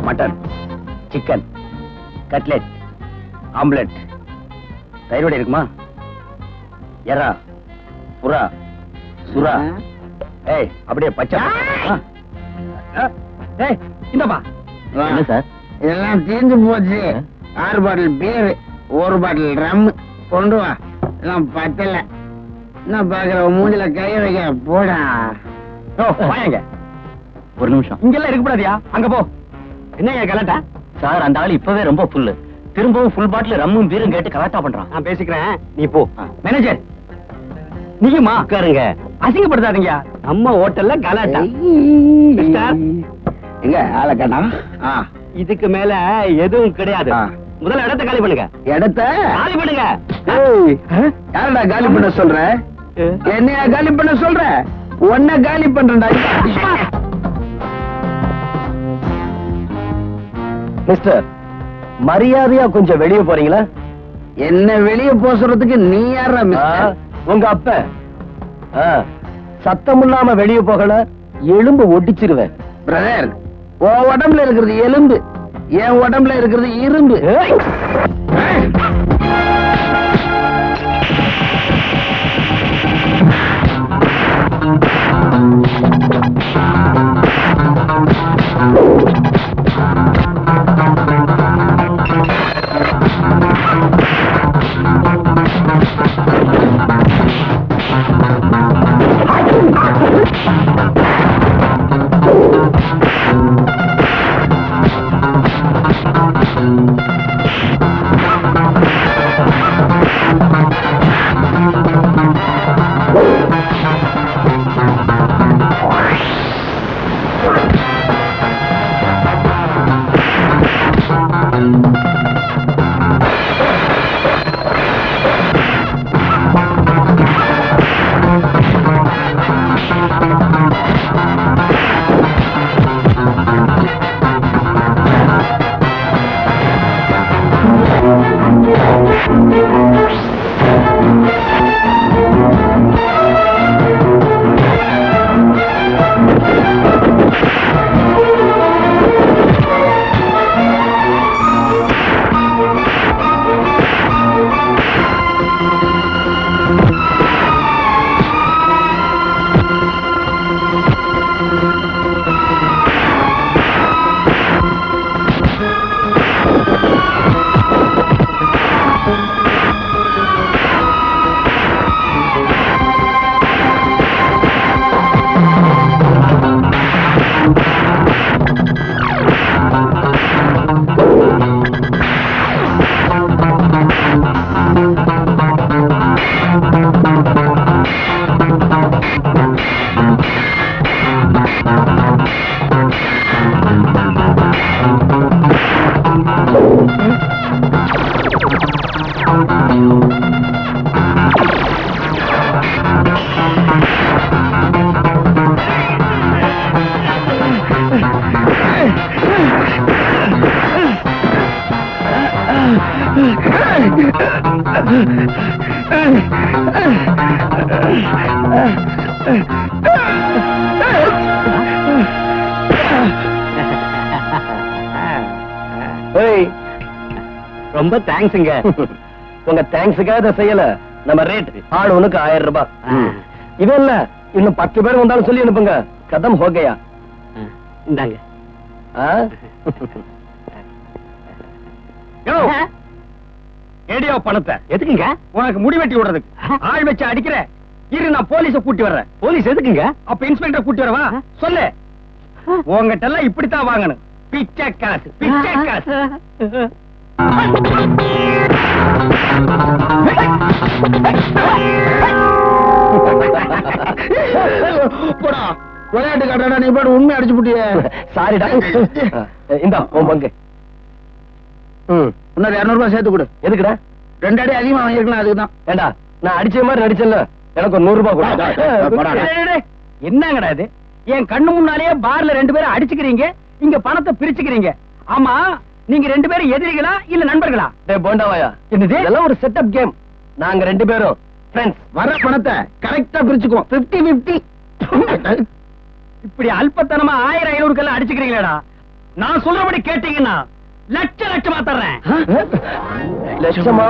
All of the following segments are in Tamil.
மட்டன் சிக்கன் கட்லெட் ஆம்லெட் தயிரோட இருக்குமா எறா புறா சுறா ஏய் அப்படியே பச்சை ஆ. ஆ. ஏய் இந்தப்பா என்ன சார் இதெல்லாம் தீர்ந்து போச்சு ஆறு பாட்டில் பீர் ஒரு பாட்டில் ரம் கொண்டு வா எல்லாம் பத்தல என்ன பாக்குற உன் மூஞ்சில கைய வைக்க போடா ஓ வாங்க ஒரு நிமிஷம் இங்கெல்லாம் இருக்கக்கூடாதியா அங்க போ என்னங்க கலாட்டா சார் அந்த ஆள் இப்பவே ரொம்ப ஃபுல்லு திரும்பவும் ஃபுல் பாட்டில் ரம்மும் பீரும் கேட்டு கலாட்டா பண்றான் நான் பேசிக்கிறேன் நீ போ மேனேஜர் நீயுமா உட்காருங்க அசிங்கப்படுத்தாதீங்க நம்ம ஹோட்டல்ல கலாட்டா மிஸ்டர். எங்க ஆளக்கண்ணா ஆ இதுக்கு மேல எதுவும் கிடையாது ஆ. முதல்ல இடத்த காலி பண்ணுங்க இடத்த காலி பண்ணுங்க ஏய், யாரடா காலி பண்ண சொல்ற என்னையா காலி பண்ண சொல்ற உன்னை காலி பண்றேன்டா மிஸ்டர் மரியாதையா கொஞ்சம் வெளியே போறீங்களா என்ன வெளிய போக சொல்றதுக்கு நீ யாரா மிஸ்டர் உங்க அப்ப ஆ, சத்தம் இல்லாம வெளியே போகல எலும்பு ஒடிச்சிருவேன் பிரதர் உன் உடம்புல இருக்கிறது எலும்பு என் உடம்புல இருக்கிறது இரும்பு ஏய். ஏய், ரொம்ப தேங்க்ஸுங்க உங்க தேங்க்ஸுக்காக இதை செய்யல நம்ம ரேட் ஆள் ஒண்ணுக்கு ஆயிரம் ரூபாய் ம். இது இல்ல இன்னும் பத்து பேர் வந்தாலும் சொல்லி அனுப்புங்க கதம் ஹோகையா இந்தாங்க ஏடியோ பணத்தை எதுக்குங்க உனக்கு முடி வெட்டி விடுறதுக்கு ஆள் வச்சு அடிக்கிற இரு நான் போலீஸ கூட்டி வர்றேன் போலீஸ் எதுக்குங்க அப்ப இன்ஸ்பெக்டர் கூட்டி வரவா சொல்லு உங்ககிட்ட எல்லாம் இப்படித்தான் வாங்கணும் பிச்சை காசு பிச்சை காசு போடா விளையாட்டு காட்டாடா நீ பாட்டு உண்மை அடிச்சு புட்டிய சாரிடா இந்த உன் பங்கு ம் இன்னொரு இருநூறு ரூபாய் சேர்த்து கொடு எதுக்குடா ரெண்டு அடி அதிகமா வாங்கிருக்கலாம் அதுக்கு தான் ஏண்டா நான் அடிச்ச மாதிரி நடிச்சல எனக்கு ஒரு நூறு ரூபாய் கொடு. டேய், டேய், போடா. டேய், டேய், டேய். என்னங்கடா இது என் கண்ணு முன்னாலேயே பார்ல ரெண்டு பேரும் அடிச்சுக்கிறீங்க இங்க பணத்தை பிரிச்சுக்கிறீங்க ஆமா நீங்க ரெண்டு பேரும் எதிரிகளா இல்ல நண்பர்களா டேய் போண்டாவாயா என்னது இதெல்லாம் ஒரு செட்டப் கேம் நாங்க ரெண்டு பேரும் ஃப்ரெண்ட்ஸ் வர பணத்தை கரெக்டா பிரிச்சுக்குவோம் பிப்டி பிப்டி இப்படி அல்பத்தனமா ஆயிரம் ஐநூறுக்கெல்லாம் அடிச்சுக்கிறீங்களேடா நான் சொல்றபடி கேட்டீங்கன்னா லட்ச லட்சமா தர்றேன் லட்சமா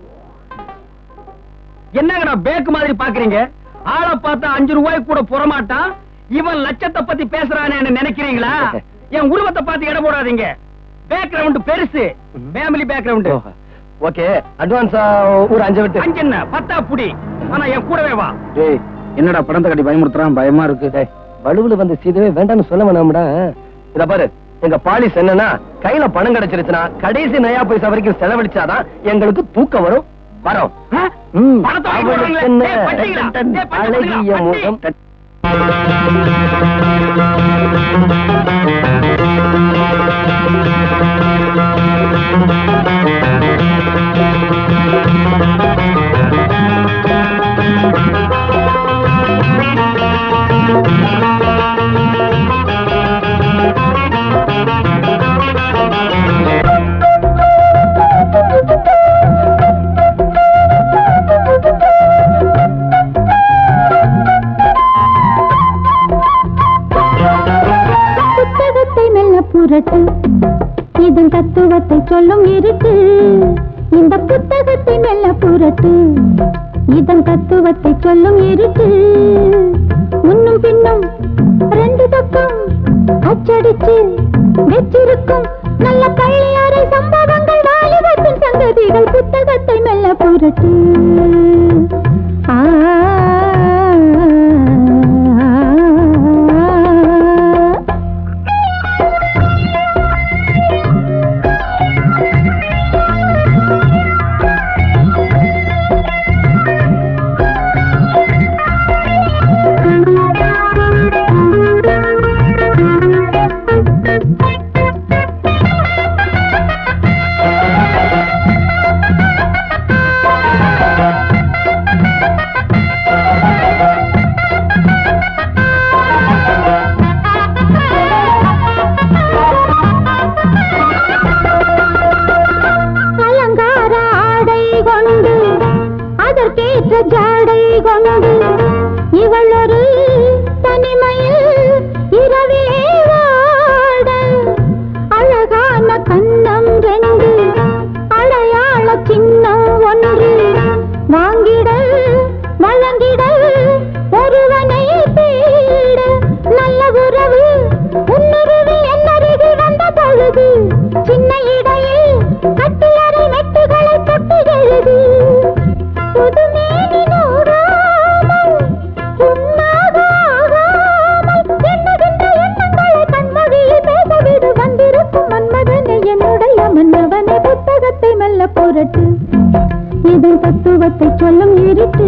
என்னங்கடா பேக் மாதிரி பாக்குறீங்க ஆளை பார்த்தா அஞ்சு ரூபாய்க்கு கூட புறமாட்டான் இவன் லட்சத்தை பத்தி பேசுறானேன்னு நினைக்கிறீங்களா என் உருவத்தை பார்த்து இடம் போடாதீங்க பேக்ரவுண்ட் பெருசு ஃபேமிலி பேக்ரவுண்ட் ஓகே அட்வான்ஸா ஒரு அஞ்சு விட்டு அஞ்சு என்ன பத்தா புடி ஆனா என் கூடவே வா டேய் என்னடா பணத்தை கட்டி பயமுறுத்துறான் பயமா இருக்கு டேய், வலுவுல வந்து சீதவே வேண்டாம்னு சொல்ல வேணாம்டா இத பாரு எங்க பாலிஸ் என்னன்னா கையில பணம் கிடைச்சிருச்சுன்னா கடைசி நயா பைசா வரைக்கும் செலவழிச்சாதான் எங்களுக்கு தூக்கம் வரும் வரோம் ஆ? ம், பணத்தை வாங்கி அவளுக்கு போடுறீங்களே. என்ன? டேய், பட்டிங்களா? டேய், பட்டி அழகிய பட்டிங்களா? முகம் புத்தகத்தை மெல்ல புரட்டு இதன் தத்துவத்தை சொல்லும் இருட்டு இந்த புத்தகத்தை மெல்ல புரட்டு இதன் தத்துவத்தை சொல்லும் இருட்டு முன்னும் பின்னும் ரெண்டு பக்கம் அச்சடிச்சு வெற்றிருக்கும் நல்ல கள்ளியாரை சம்பவங்கள் வாலிபத்தின் சங்கதிகள் புத்தகத்தை மெல்ல புரட்டு ஆ அலங்கார ஆடை கொண்டு அதற்கேற்ற ஜாடை கொண்டு இவள் ஒரு தனிமையில் இரவிலே வாட அழகான கண்ணம் ரெண்டு அடையாள சின்னம் ஒன்று வாங்கிடல் வழங்கிடல் ஒருவனை தேட நல்ல உறவு உன்னுருவி என்னருகில் வந்த பொழுது சின்ன இடையில் கட்டியறை மெட்டுகளை தொட்டு எழுது புதுமேனி நூறாமல் உன்னாக ஆகாமல் எண்ணுகின்ற எண்ணங்களை கண்மொழியில் பேசவிடு வந்திருக்கும் மன்மதனை என்னுடைய மன்னவனை புத்தகத்தை மெல்ல புரட்டு இதன் தத்துவத்தை சொல்லும் இருட்டு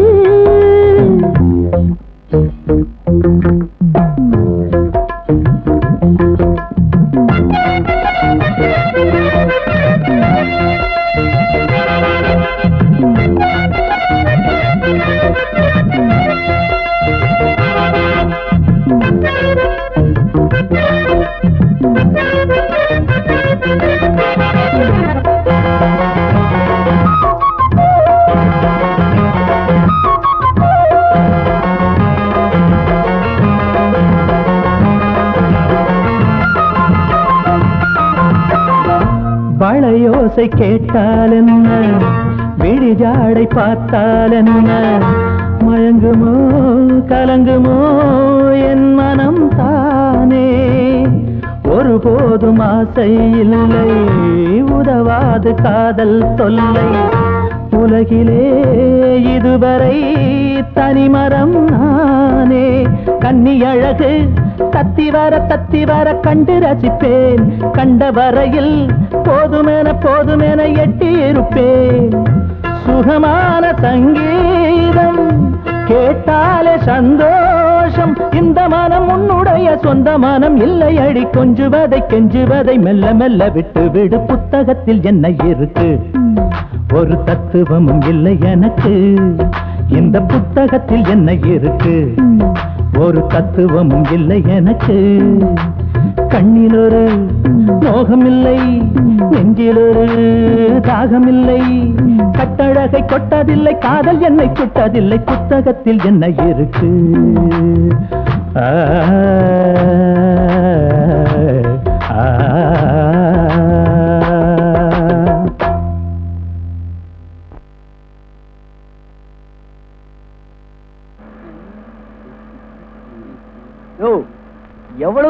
வளையோசை கேட்டால் என்ன விழிஜாடை பார்த்தால் என்ன மயங்குமோ கலங்குமோ என் மனம் தானே ஒருபோதும் ஆசை இல்லை உதவாது காதல் தொல்லை உலகிலே இதுவரை தனிமரம் நானே கன்னி அழகு தத்தி வர தத்தி வர கண்டு ரசிப்பேன் கண்ட வரையில் போதுமென போதுமென எட்டி இருப்பேன் சுகமான சங்கீதம் கேட்டாலே சந்தோஷம் இந்த மனம் உன்னுடைய சொந்த மனம் இல்லை அடி கொஞ்சுவதை கெஞ்சுவதை மெல்ல மெல்ல விட்டு விடு புத்தகத்தில் என்ன இருக்கு ஒரு தத்துவமும் இல்லை எனக்கு இந்த புத்தகத்தில் என்ன இருக்கு ஒரு தத்துவமும் இல்லை எனக்கு கண்ணில் ஒரு மோகமில்லை நெஞ்சில் ஒரு தாகமில்லை கட்டழகை கொட்டதில்லை காதல் என்னை சுட்டதில்லை புத்தகத்தில் என்ன இருக்கு ஆ, ஆ, ஆ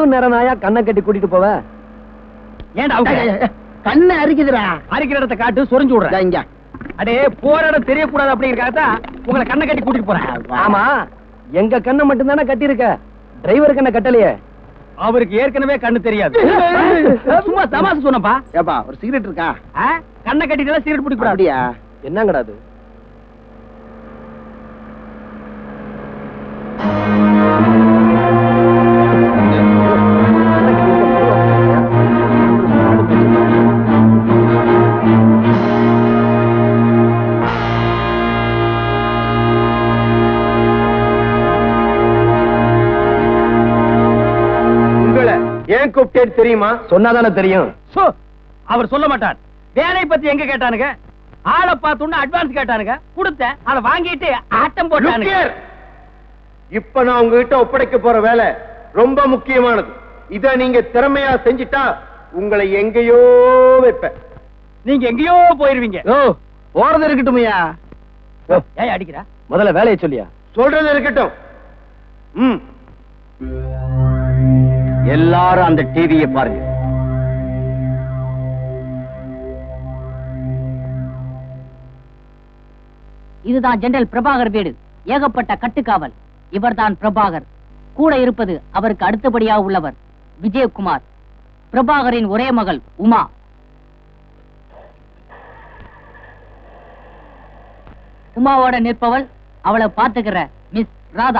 எவ்வளவு நேரம் நாயா கண்ணை கட்டி கூட்டிட்டு போவ ஏன்டா அவங்க கண்ணு அரிக்குதுடா அரிக்கிற இடத்த காட்டு சொரிஞ்சு இதா விடுறேன் இங்க அடே போற இடம் தெரியக்கூடாது அப்படிங்கறக்காக தான் உங்களை கண்ணை கட்டி கூட்டிட்டு போறேன் ஆமா எங்க கண்ணை மட்டும் தானே கட்டியிருக்க டிரைவர் கண்ணை கட்டலையே அவருக்கு ஏற்கனவே கண்ணு தெரியாது சும்மா தமாசு சொன்னப்பா ஏப்பா ஒரு சிகரெட் இருக்கா ஆ? கண்ணை கட்டிட்டு சீரட் பிடிக்க கூடாது அப்படியா என்னங்கடா அது உங்களை ஏன் கூப்பிட்டேன்னு தெரியுமா சொன்னாதானே தெரியும் சோ, அவர் சொல்ல மாட்டார் வேலையை பத்தி எங்க கேட்டானுங்க ஆளை பார்த்தோன்னு அட்வான்ஸ் கேட்டானுங்க கொடுத்தேன் அதை வாங்கிட்டு ஆட்டம் Look போட்டானுங்க here. இப்ப நான் உங்ககிட்ட ஒப்படைக்க போற வேலை ரொம்ப முக்கியமானது இத நீங்க திறமையா செஞ்சிட்டா உங்களை எங்கேயோ வைப்பேன் நீங்க எங்கேயோ போயிருவீங்க ஓ போறது இருக்கட்டுமையா ஏன் அடிக்கிறா முதல்ல வேலையை சொல்லியா சொல்றது இருக்கட்டும் ம் எல்லாரும் அந்த டிவியை பாருங்க இதுதான் ஜெனரல் பிரபாகர் வீடு ஏகப்பட்ட கட்டுக்காவல் இவர்தான் பிரபாகர் கூட இருப்பது அவருக்கு அடுத்தபடியாக உள்ளவர் விஜயகுமார் பிரபாகரின் ஒரே மகள் உமா உமாவோட நிற்பவள் அவளை பாத்துக்கிற மிஸ் ராதா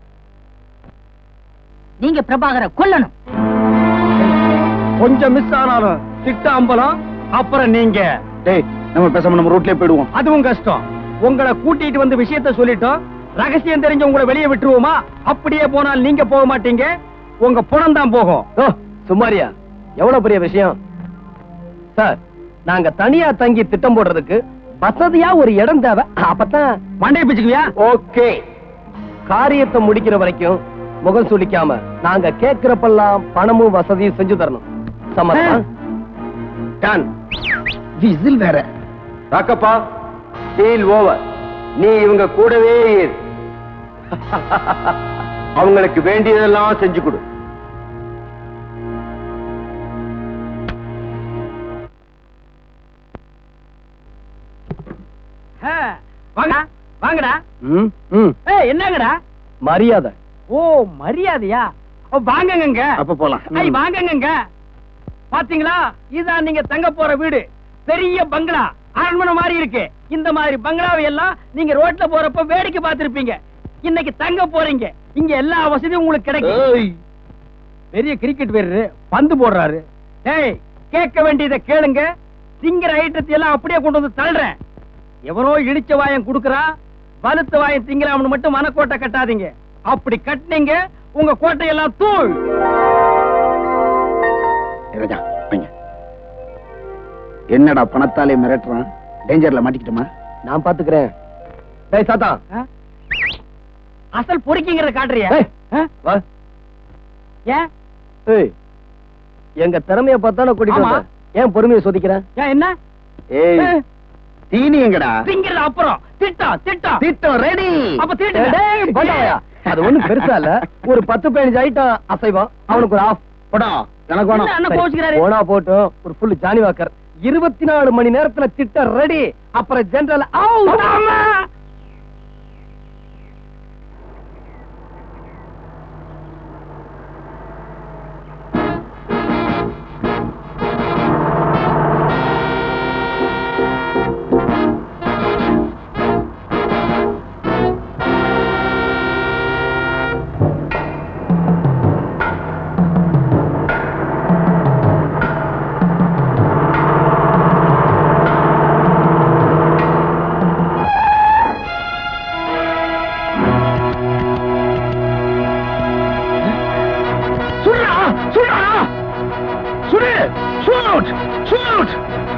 நீங்க பிரபாகரை கொல்லணும் கொஞ்சம் மிஸ் ஆனாலும் திட்ட அம்பலம் அப்புறம் நீங்க டேய் நம்ம பேசாம நம்ம ரூட்லயே போயிடுவோம் அதுவும் கஷ்டம் உங்களை கூட்டிட்டு வந்து விஷயத்த சொல்லிட்டோம் ரகசியம் தெரிஞ்ச உங்களை வெளியே விட்டுருவோமா அப்படியே போனால் நீங்க போக மாட்டீங்க உங்க புணம் தான் போகும் ஓ சுமாரியா எவ்வளவு பெரிய விஷயம் சார் நாங்க தனியா தங்கி திட்டம் போடுறதுக்கு வசதியா ஒரு இடம் தேவை அப்பதான் மண்டைய பிச்சுக்குவியா ஓகே காரியத்தை முடிக்கிற வரைக்கும் முகம் சுளிக்காம நாங்க கேக்குறப்பெல்லாம் பணமும் வசதியும் செஞ்சு தரணும் சம்மதமா டன் விசில் வேற ராக்கப்பா டீல் ஓவர் நீ இவங்க கூடவே இரு. அவங்களுக்கு வேண்டியதெல்லாம் செஞ்சு கொடு ஆ, வாங்க வாங்கடா ம், ம். ஏய் என்னங்கடா மரியாதை ஓ மரியாதையா ஓ, வாங்கங்க அப்ப போலாம் ஐய் வாங்கங்க பாத்தீங்களா இதான் நீங்க தங்க போற வீடு பெரிய பங்களா அரண்மனை மாதிரி இருக்கு இந்த மாதிரி பங்களாவை எல்லாம் நீங்க ரோட்ல போறப்ப வேடிக்கை பார்த்திருப்பீங்க இன்னைக்கு தங்க போறீங்க இங்க எல்லா வசதியும் உங்களுக்கு கிடைக்கும் பெரிய கிரிக்கெட் வீரரு பந்து போடுறாரு டேய் கேட்க வேண்டியதை கேளுங்க திங்கிற ஐட்டத்தை எல்லாம் அப்படியே கொண்டு வந்து தள்ளுறேன் எவனோ இடிச்ச வாயம் குடுக்கறான் வலுத்த வாயம் திங்கலாம்னு மட்டும் மனக்கோட்டை கட்டாதீங்க அப்படி கட்டினீங்க உங்க கோட்டையெல்லாம் தூள் ராஜா வைங்க என்னடா பணத்தாலே மிரட்டுறான் டேஞ்சர்ல மாட்டிக்கிட்டோமா நான் பாத்துக்கிறேன் டேய் சாத்தா ஆ? அசல் பொறுக்கிங்கிறத காட்டுறியா ஏய், ஆ? வா ஏன் ஏய் எங்க திறமைய பார்த்தா நான் கூட்டிட்டு ஆமா. வந்தேன். ஏன் பொறுமையை சோதிக்கிறேன் ஏன் என்ன ஏய் ஏய், தீனி எங்கடா திங்கிறது அப்புறம் திட்டம் திட்டம் திட்டம் ரெடி அப்ப தீட்டு டேய், பண்டாயா. அது ஒண்ணும் பெருசா இல்ல ஒரு பத்து பதினஞ்சு ஐட்டம் அசைவம் அவனுக்கு ஒரு ஆஃப் படம் எனக்கு வேணும் என்ன கோச்சுக்கிறாரு போனா போட்டும் ஒரு ஃபுல் ஜானி வாக்கர் இருபத்தி நாலு மணி நேரத்துல திட்டம் ரெடி அப்புறம் ஜெனரல் ஆமா. சுடுடா, சுடுடா. சுடு, shoot, shoot.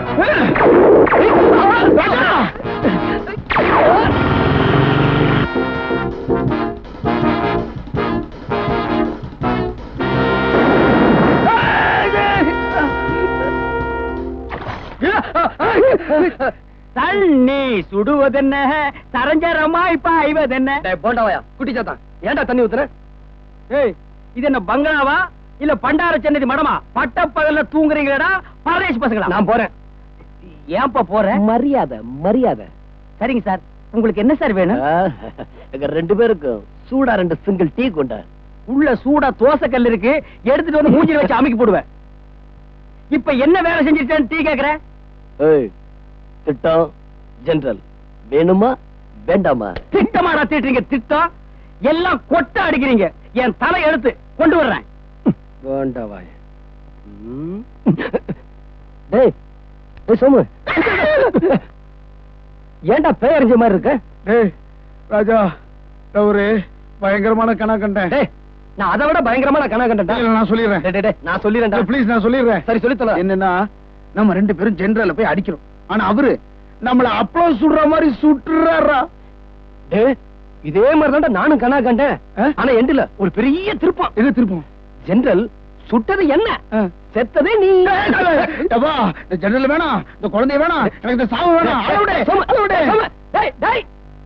ராஜா. தண்ணி சுடுவதென்ன சரஞ்சரமாய் பாய்வதென்ன போண்டாவாயா குட்டி சாத்தா ஏன்டா தண்ணி ஊத்துற ஏய் இது என்ன பங்களாவா இல்ல பண்டார சென்னதி மடமா பட்ட பகல்ல தூங்குறீங்களா பரதேஷ் பசங்களா நான் போறேன் ஏன்பா போற மரியாதை மரியாதை சரிங்க சார் உங்களுக்கு என்ன சார் வேணும் ஆ, எங்க ரெண்டு பேருக்கும் சூடா ரெண்டு சிங்கிள் டீ கொண்ட உள்ள சூடா தோசை கல் இருக்கு எடுத்துட்டு வந்து மூஞ்சில வச்சு அமைக்கி போடுவேன் இப்ப என்ன வேலை செஞ்சிருக்கேன்னு டீ கேக்குற ஏய் திட்டம் ஜெனரல் வேணுமா வேண்டாமா திட்டமாடா தீட்டுறீங்க திட்டம் எல்லாம் கொட்ட அடிக்கிறீங்க என் தலை எடுத்து கொண்டு வர்றேன் வேண்டாவாய் டேய் டேய் சோமு ஏன்டா பேய் அறிஞ்ச மாதிரி இருக்க டேய் ராஜா நான் ஒரு பயங்கரமான கணா கண்டேன் டேய் நான் அதை விட பயங்கரமா நான் கணா கண்டேன்டா இல்ல, நான் சொல்லிடுறேன் டேய், டேய், டேய், நான் சொல்லிடுறேன்டா ப்ளீஸ் நான் சொல்லிடுறேன் சரி சொல்லி தொலை என்னன்னா நம்ம ரெண்டு பேரும் ஜெனரல்ல போய் அடிக்கிறோம் ஆனா அவரு நம்மள அப்பளம் சுடுற மாதிரி சுட்டுறாரா டேய் இதே மாதிரி தான்டா நானும் கணா கண்டேன் ஆனா எண்டுல ஒரு பெரிய திருப்பம் எது திருப்பம் ஜெனரல் சுட்டது என்ன செத்ததே நீ எப்பா இந்த ஜெனரல் வேணாம் இந்த குழந்தை வேணாம் எனக்கு இந்த சாவு வேணாம் அளவு விடு, சோமு, அளவு விடு. சோமு, டேய், டேய்.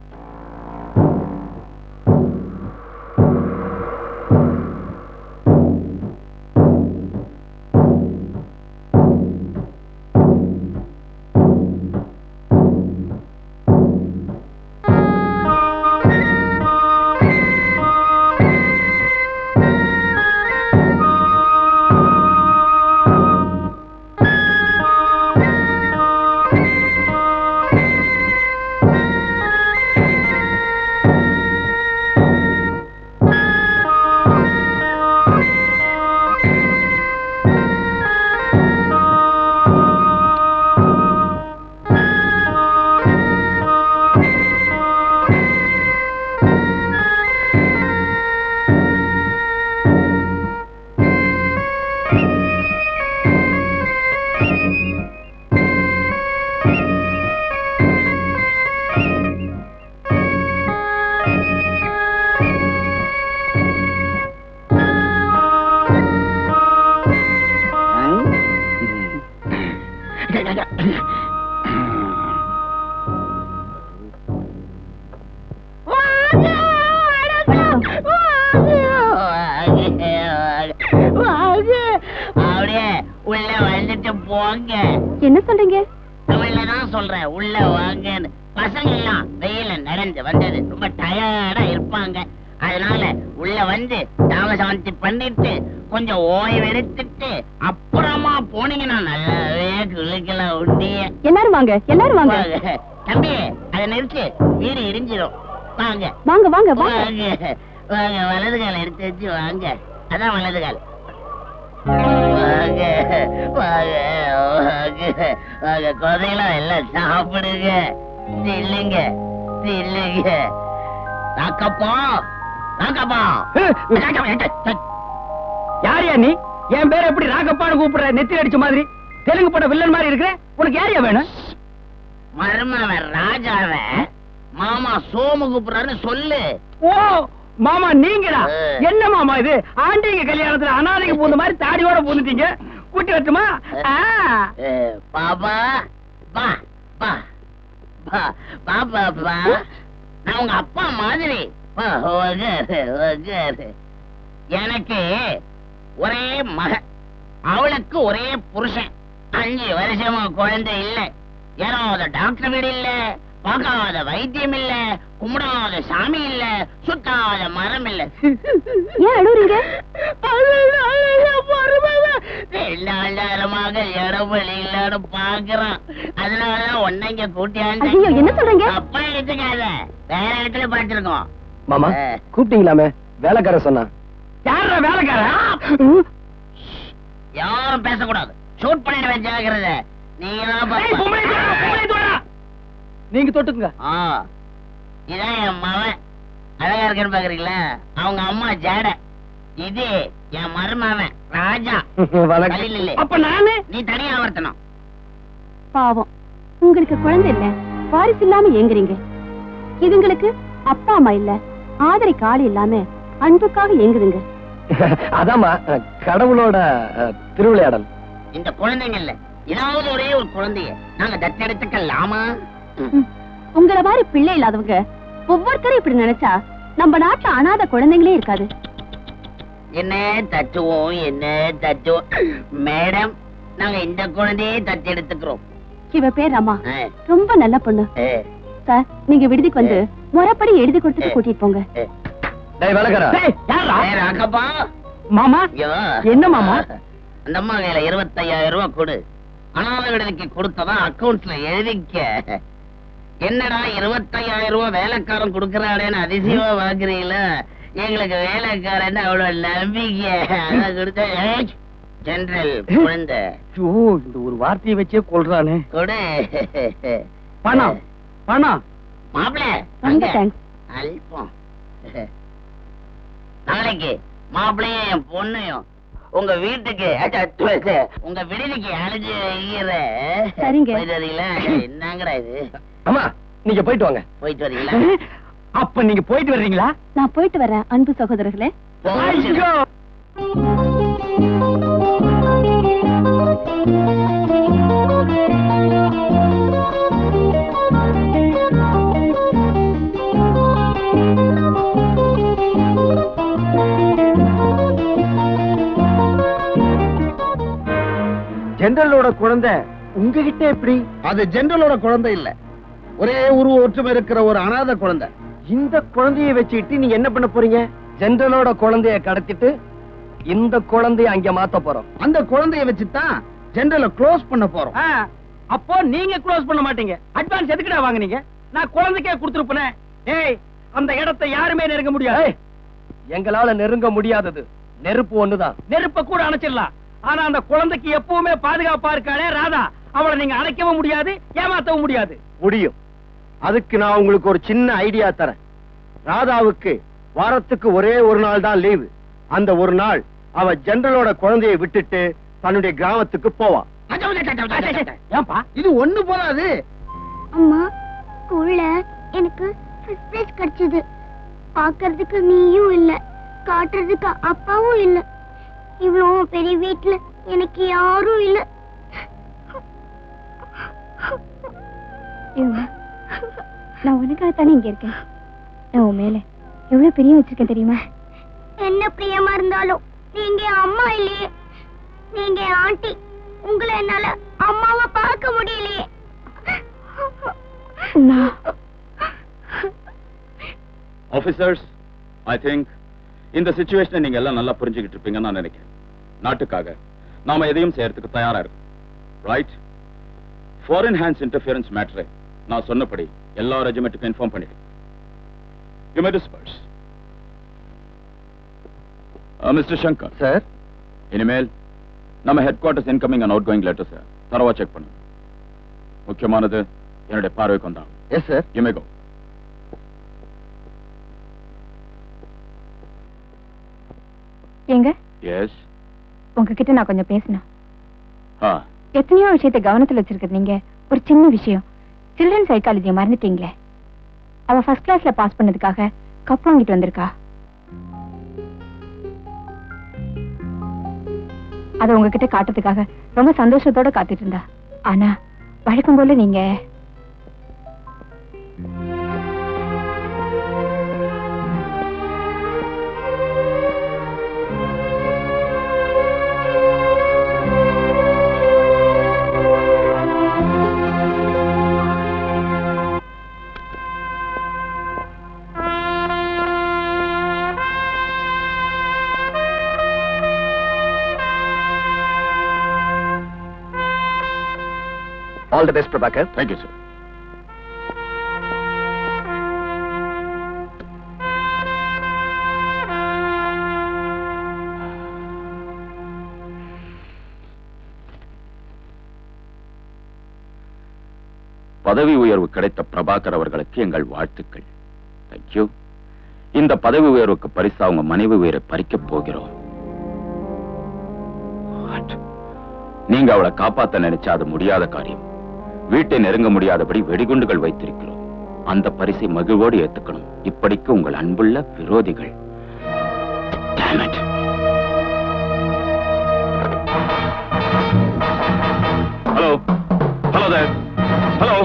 அப்படியே உள்ள வந்துட்டு போங்க என்ன சொல்றீங்க தமிழ்ல தான் சொல்றேன் உள்ள வாங்கன்னு பசங்க எல்லாம் வெயில நடந்து வந்தது ரொம்ப டயர்டா இருப்பாங்க அதனால உள்ள வந்து தாமசாந்தி பண்ணிட்டு கொஞ்சம் ஓய்வு எடுத்துட்டு அப்புறமா போனீங்கன்னா நல்லாவே குளிக்கலாம் உண்டிய எல்லாரும் வாங்க எல்லாரும் வாங்க வாங்க. தம்பி அதை நிறுத்து வீடு இடிஞ்சிடும் வாங்க வாங்க வாங்க வாங்க வாங்க வாங்க வலது கால் எடுத்து வச்சு வாங்க அதான் வலது கால் வாங்க வாங்க வாங்க வாங்க குழந்தைங்களா எல்லாம் சாப்பிடுங்க இல்லைங்க இல்லைங்க ராக்கப்பா ராக்கப்பா யாரியா நீ என் பேர் எப்படி ராகப்பான்னு கூப்பிடுற நெத்தி அடிச்ச மாதிரி தெலுங்கு பட வில்லன் மாதிரி இருக்கிற உனக்கு யாரியா வேணும் மருமவன் ராஜாவ மாமா சோமு கூப்பிடுறாருன்னு சொல்லு ஓ மாமா நீங்களா ஆ. என்ன மாமா இது ஆண்டிங்க கல்யாணத்துல அனாதைக்கு பூந்த மாதிரி தாடியோட பூந்துட்டீங்க கூட்டி வரட்டுமா ஆ. ஏ, பாப்பா பா பா பா பா பா பா நான் உங்க அப்பா மாதிரி வா, உக்காரு, உக்காரு. எனக்கு ஒரே மக அவளுக்கு ஒரே புருஷன் அஞ்சு வருஷமா குழந்தை இல்ல ஏறாத டாக்டர் வீடு இல்ல பார்க்காத வைத்தியம் இல்ல கும்பிடாத சாமி இல்ல சுத்தாத மரம் இல்ல ஏன் அழுவுறீங்க ரெண்டாயிரமாக இடவழி இல்லன்னு பாக்குறான் அதனாலதான் உன்னை இங்க கூட்டியாந்து ஐயோ என்ன சொல்றீங்க அப்பா எடுத்துக்காத வேற இடத்துல பாத்துருக்கோம் மாமா ஆ. கூப்பிட்டீங்களாமே வேலைக்கார சொன்னா யாரா வேலைக்காரன் யாரும் பேசக்கூடாது ஷூட் பண்ணிடுவேன் ஜாகிரத நீங்க தான் ஏய், பொம்பளை தோடா, பொம்பளை தோடா. நீங்க தொட்டுக்குங்க ஆ இதான் என் மவன் அழகா இருக்குன்னு பாக்குறீங்களா அவங்க அம்மா ஜாட இது என் மருமவன் ராஜா வணக்கம் கலில் இல்ல அப்ப நானு நீ தனியா ஆவர்த்தனம் பாவம் உங்களுக்கு குழந்தை இல்ல வாரிசு இல்லாம ஏங்குறீங்க இதுங்களுக்கு அப்பா அம்மா இல்ல ஆதரிக்கு ஆள் இல்லாம அன்புக்காக ஏங்குதுங்க அதாம்மா அஹ், கடவுளோட அஹ், திருவிளையாடல் இந்த குழந்தைங்க இல்ல ஏதாவது ஒரே ஒரு குழந்தைய நாங்க தத்தெடுத்துக்கலாமா ம். உங்கள மாதிரி பிள்ளை இல்லாதவங்க ஒவ்வொருத்தரும் இப்படி நினைச்சா நம்ம நாட்டுல அனாதை குழந்தைங்களே இருக்காது என்ன தச்சுவோம் என்ன தச்சுவோம் மேடம் நாங்க இந்த குழந்தையே தத்து எடுத்துக்கிறோம் இவ பேர் ரமா ஆ, ரொம்ப நல்ல பொண்ணு ஆ, சார் நீங்க விடுதிக்கு வந்து முறைப்படி எழுதி கொடுத்துட்டு கூட்டிட்டு போங்க ஆ. டேய் வேலைக்காரா டேய், யார்றா? ஏய், ராக்கப்பா மாமா ஐயோ. என்ன மாமா? அந்த அம்மா கையில இருபத்தையாயிரம் ரூபாய் கொடு அனாதை விடுதிக்கு கொடுத்ததா அக்கவுண்ட்ஸ்ல எழுதிக்க என்னடா இருபத்தையாயிரம் ரூபாய் வேலைக்காரன் கொடுக்கறாடேன்னு அதிசயமா பாக்குறீங்களா எங்களுக்கு வேலைக்காரன் அவ்வளவு நம்பிக்கை அதான் கொடுத்த ஏய், ஜெனரல் குழந்தை ஐயோ, இந்த ஒரு வார்த்தையை வச்சே கொள்றானே கொடு பணம் பணம் மாப்பிள ரொம்ப தேங்க்ஸ் அல்பம் நாளைக்கு மாப்பிளையும் என் பொண்ணையும் உங்க வீட்டுக்கு அச்சா, து, து, உங்க விடுதிக்கு அழைச்சு வைக்கிறேன் சரிங்க. போயிட்டு வரீங்களா என்னங்கடா இது அம்மா நீங்க போயிட்டு வாங்க போயிட்டு வரீங்களா அப்ப நீங்க போயிட்டு வர்றீங்களா நான் போயிட்டு வரேன் அன்பு சகோதரர்களே போயிட்டு ஐயோ! ஜெனரலோட குழந்தை உங்ககிட்ட எப்படி அது ஜெனரலோட குழந்தை இல்ல ஒரே உருவ ஒற்றுமை இருக்கிற ஒரு அனாதை குழந்தை இந்த குழந்தைய வச்சுக்கிட்டு நீங்க என்ன பண்ண போறீங்க ஜெனரலோட குழந்தைய கடத்திட்டு இந்த குழந்தைய அங்க மாத்த போறோம் அந்த குழந்தைய வச்சுதான் ஜெனரல க்ளோஸ் பண்ண போறோம் ஆ, அப்போ நீங்க க்ளோஸ் பண்ண மாட்டீங்க அட்வான்ஸ் எதுக்குடா வாங்குனீங்க நான் குழந்தைக்கே கொடுத்துருப்பேன் ஏய் அந்த இடத்தை யாருமே நெருங்க முடியாது ஏய், எங்களால நெருங்க முடியாதது நெருப்பு ஒண்ணுதான் நெருப்ப கூட அணைச்சிடலாம் ஆனா அந்த குழந்தைக்கு எப்பவுமே பாதுகாப்பா இருக்காளே ராதா அவளை நீங்க அணைக்கவும் முடியாது ஏமாத்தவும் முடியாது முடியும் அதுக்கு நான் உங்களுக்கு ஒரு சின்ன ஐடியா தரேன் ராதாவுக்கு வாரத்துக்கு ஒரே ஒரு நாள் தான் லீவு அந்த ஒரு நாள் அவ ஜெனரலோட குழந்தையை விட்டுட்டு தன்னுடைய கிராமத்துக்கு போவா ஏன்பா இது ஒண்ணு போதாது அம்மா ஸ்கூல்ல எனக்கு ஃபர்ஸ்ட் பிரைஸ் கிடைச்சது பார்க்கிறதுக்கு நீயும் இல்ல காட்டுறதுக்கு அப்பாவும் இல்ல இவ்வளோ பெரிய வீட்ல எனக்கு யாரும் இல்ல நான் உனக்காக தானே இங்க இருக்கேன் நான் உன் மேல எவ்வளவு பிரியம் வச்சிருக்கேன் தெரியுமா என்ன பிரியமா இருந்தாலும் நீங்க என் அம்மா இல்லையே நீங்க என் ஆண்டி உங்களை என்னால அம்மாவை பார்க்க முடியலையே நான் ஆபீசர்ஸ் ஐ திங்க் இந்த சுச்சுவேஷனை நீங்க எல்லாம் நல்லா புரிஞ்சுக்கிட்டு இருப்பீங்கன்னு நான் நினைக்கிறேன் நாட்டுக்காக நாம எதையும் செய்யறதுக்கு தயாரா இருக்கும் ரைட் ஃபாரின் ஹேண்ட்ஸ் இன்டர்ஃபியரன்ஸ் மேட்டரை நான் சொன்னபடி எல்லா ரெஜிமெண்ட்டுக்கும் இன்ஃபார்ம் பண்ணிடு you may disperse mister Shankar sir இனிமேல் நம்ம headquarters incoming and outgoing letters தரவா செக் பண்ணுங்க முக்கியமானது என்னுடைய பார்வைக்கு வந்தாங்க yes sir you may go எங்க எஸ் உங்ககிட்ட நான் கொஞ்சம் பேசணும் ஆ எத்தனையோ விஷயத்தை கவனத்துல வச்சிருக்கிறது நீங்க ஒரு சின்ன விஷயம் சில்ட்ரன் சைக்காலஜியை மறந்துட்டீங்களே அவ ஃபர்ஸ்ட் கிளாஸ்ல பாஸ் பண்ணதுக்காக கப் வாங்கிட்டு வந்திருக்கா அத உங்ககிட்ட காட்டுறதுக்காக ரொம்ப சந்தோஷத்தோட காத்துட்டு இருந்தா ஆனா வழக்கம் போல நீங்க all the best Prabhakar thank you sir பதவி உயர்வு கிடைத்த பிரபாகர் அவர்களுக்கு எங்கள் வாழ்த்துக்கள் தேங்க்யூ இந்த பதவி உயர்வுக்கு பரிசா உங்க மனைவி உயிரை பறிக்கப் போகிறோம் What? நீங்க அவளை காப்பாத்த நினைச்சா அது முடியாத காரியம் வீட்டை நெருங்க முடியாதபடி வெடிகுண்டுகள் வைத்திருக்கிறோம் அந்த பரிசை மகிழ்வோடு ஏத்துக்கணும் இப்படிக்கு உங்கள் அன்புள்ள விரோதிகள் Damn it. Hello hello there hello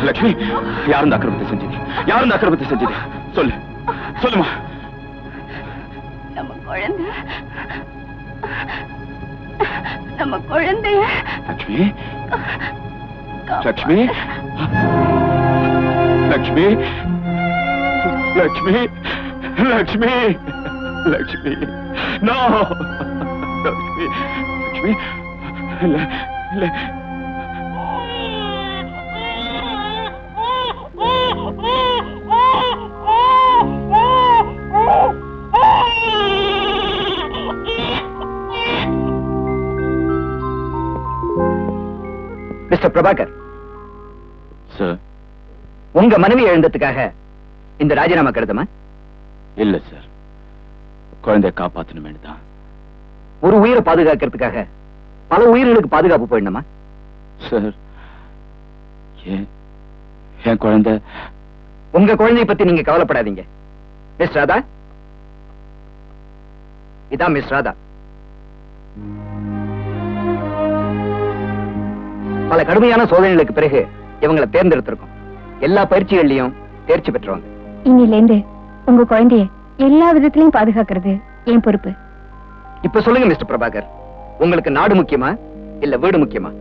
Lakshmi யார் இந்த அக்கிரமத்தை செஞ்சது யார் இந்த அக்கிரமத்தை செஞ்சது சொல்லு சொல்லுமா நம்ம குழந்தை நம்ம குழந்தைய லட்சுமி லட்சுமி லட்சுமி லட்சுமி லட்சுமி லட்சுமி நோ லட்சுமி லட்சுமி இல்ல இல்ல மிஸ்டர் பிரபாகர் சார் உங்க மனைவி எழுந்ததுக்காக இந்த ராஜினாமா கருதுமா இல்ல சார் குழந்தைய காப்பாத்தணுமே தான் ஒரு உயிரை பாதுகாக்கிறதுக்காக பல உயிர்களுக்கு பாதுகாப்பு போயிடணுமா சார் ஏன் என் குழந்தை உங்க குழந்தைய பத்தி நீங்க கவலைப்படாதீங்க மிஸ் ராதா இதான் மிஸ் ராதா பல கடுமையான சோதனைகளுக்கு பிறகு இவங்களை தேர்ந்தெடுத்திருக்கோம் எல்லா பயிற்சிகள்லயும் தேர்ச்சி பெற்றவங்க இன்னில இருந்து உங்க குழந்தைய எல்லா விதத்திலையும் பாதுகாக்கிறது என் பொறுப்பு இப்ப சொல்லுங்க மிஸ்டர் பிரபாகர் உங்களுக்கு நாடு முக்கியமா இல்ல வீடு முக்கியமா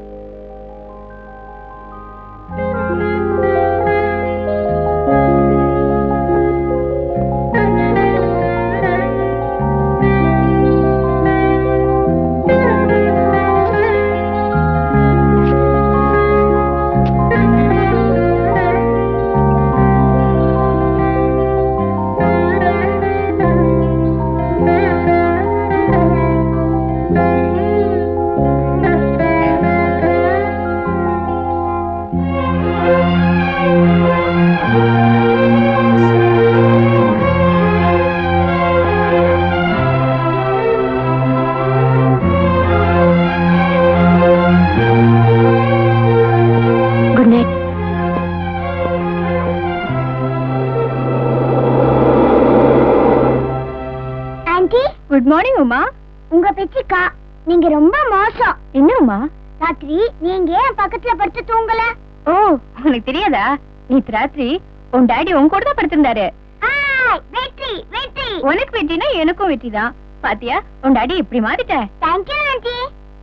good night aunty good morning Uma உங்க பிச்சுக்கா நீங்க ரொம்ப மோசம் என்ன உமா ராத்திரி நீங்க ஏன் பக்கத்துல படுத்து தூங்கல ஓ உனக்கு தெரியாதா நேத்து ராத்திரி உன் டாடி உன் கூட தான் படுத்திருந்தாரு ஆய், வெற்றி வெற்றி உனக்கு வெற்றினா எனக்கும் வெற்றி தான் பாத்தியா உன் டாடி இப்படி மாறிட்ட தேங்க்யூ ஆன்ட்டி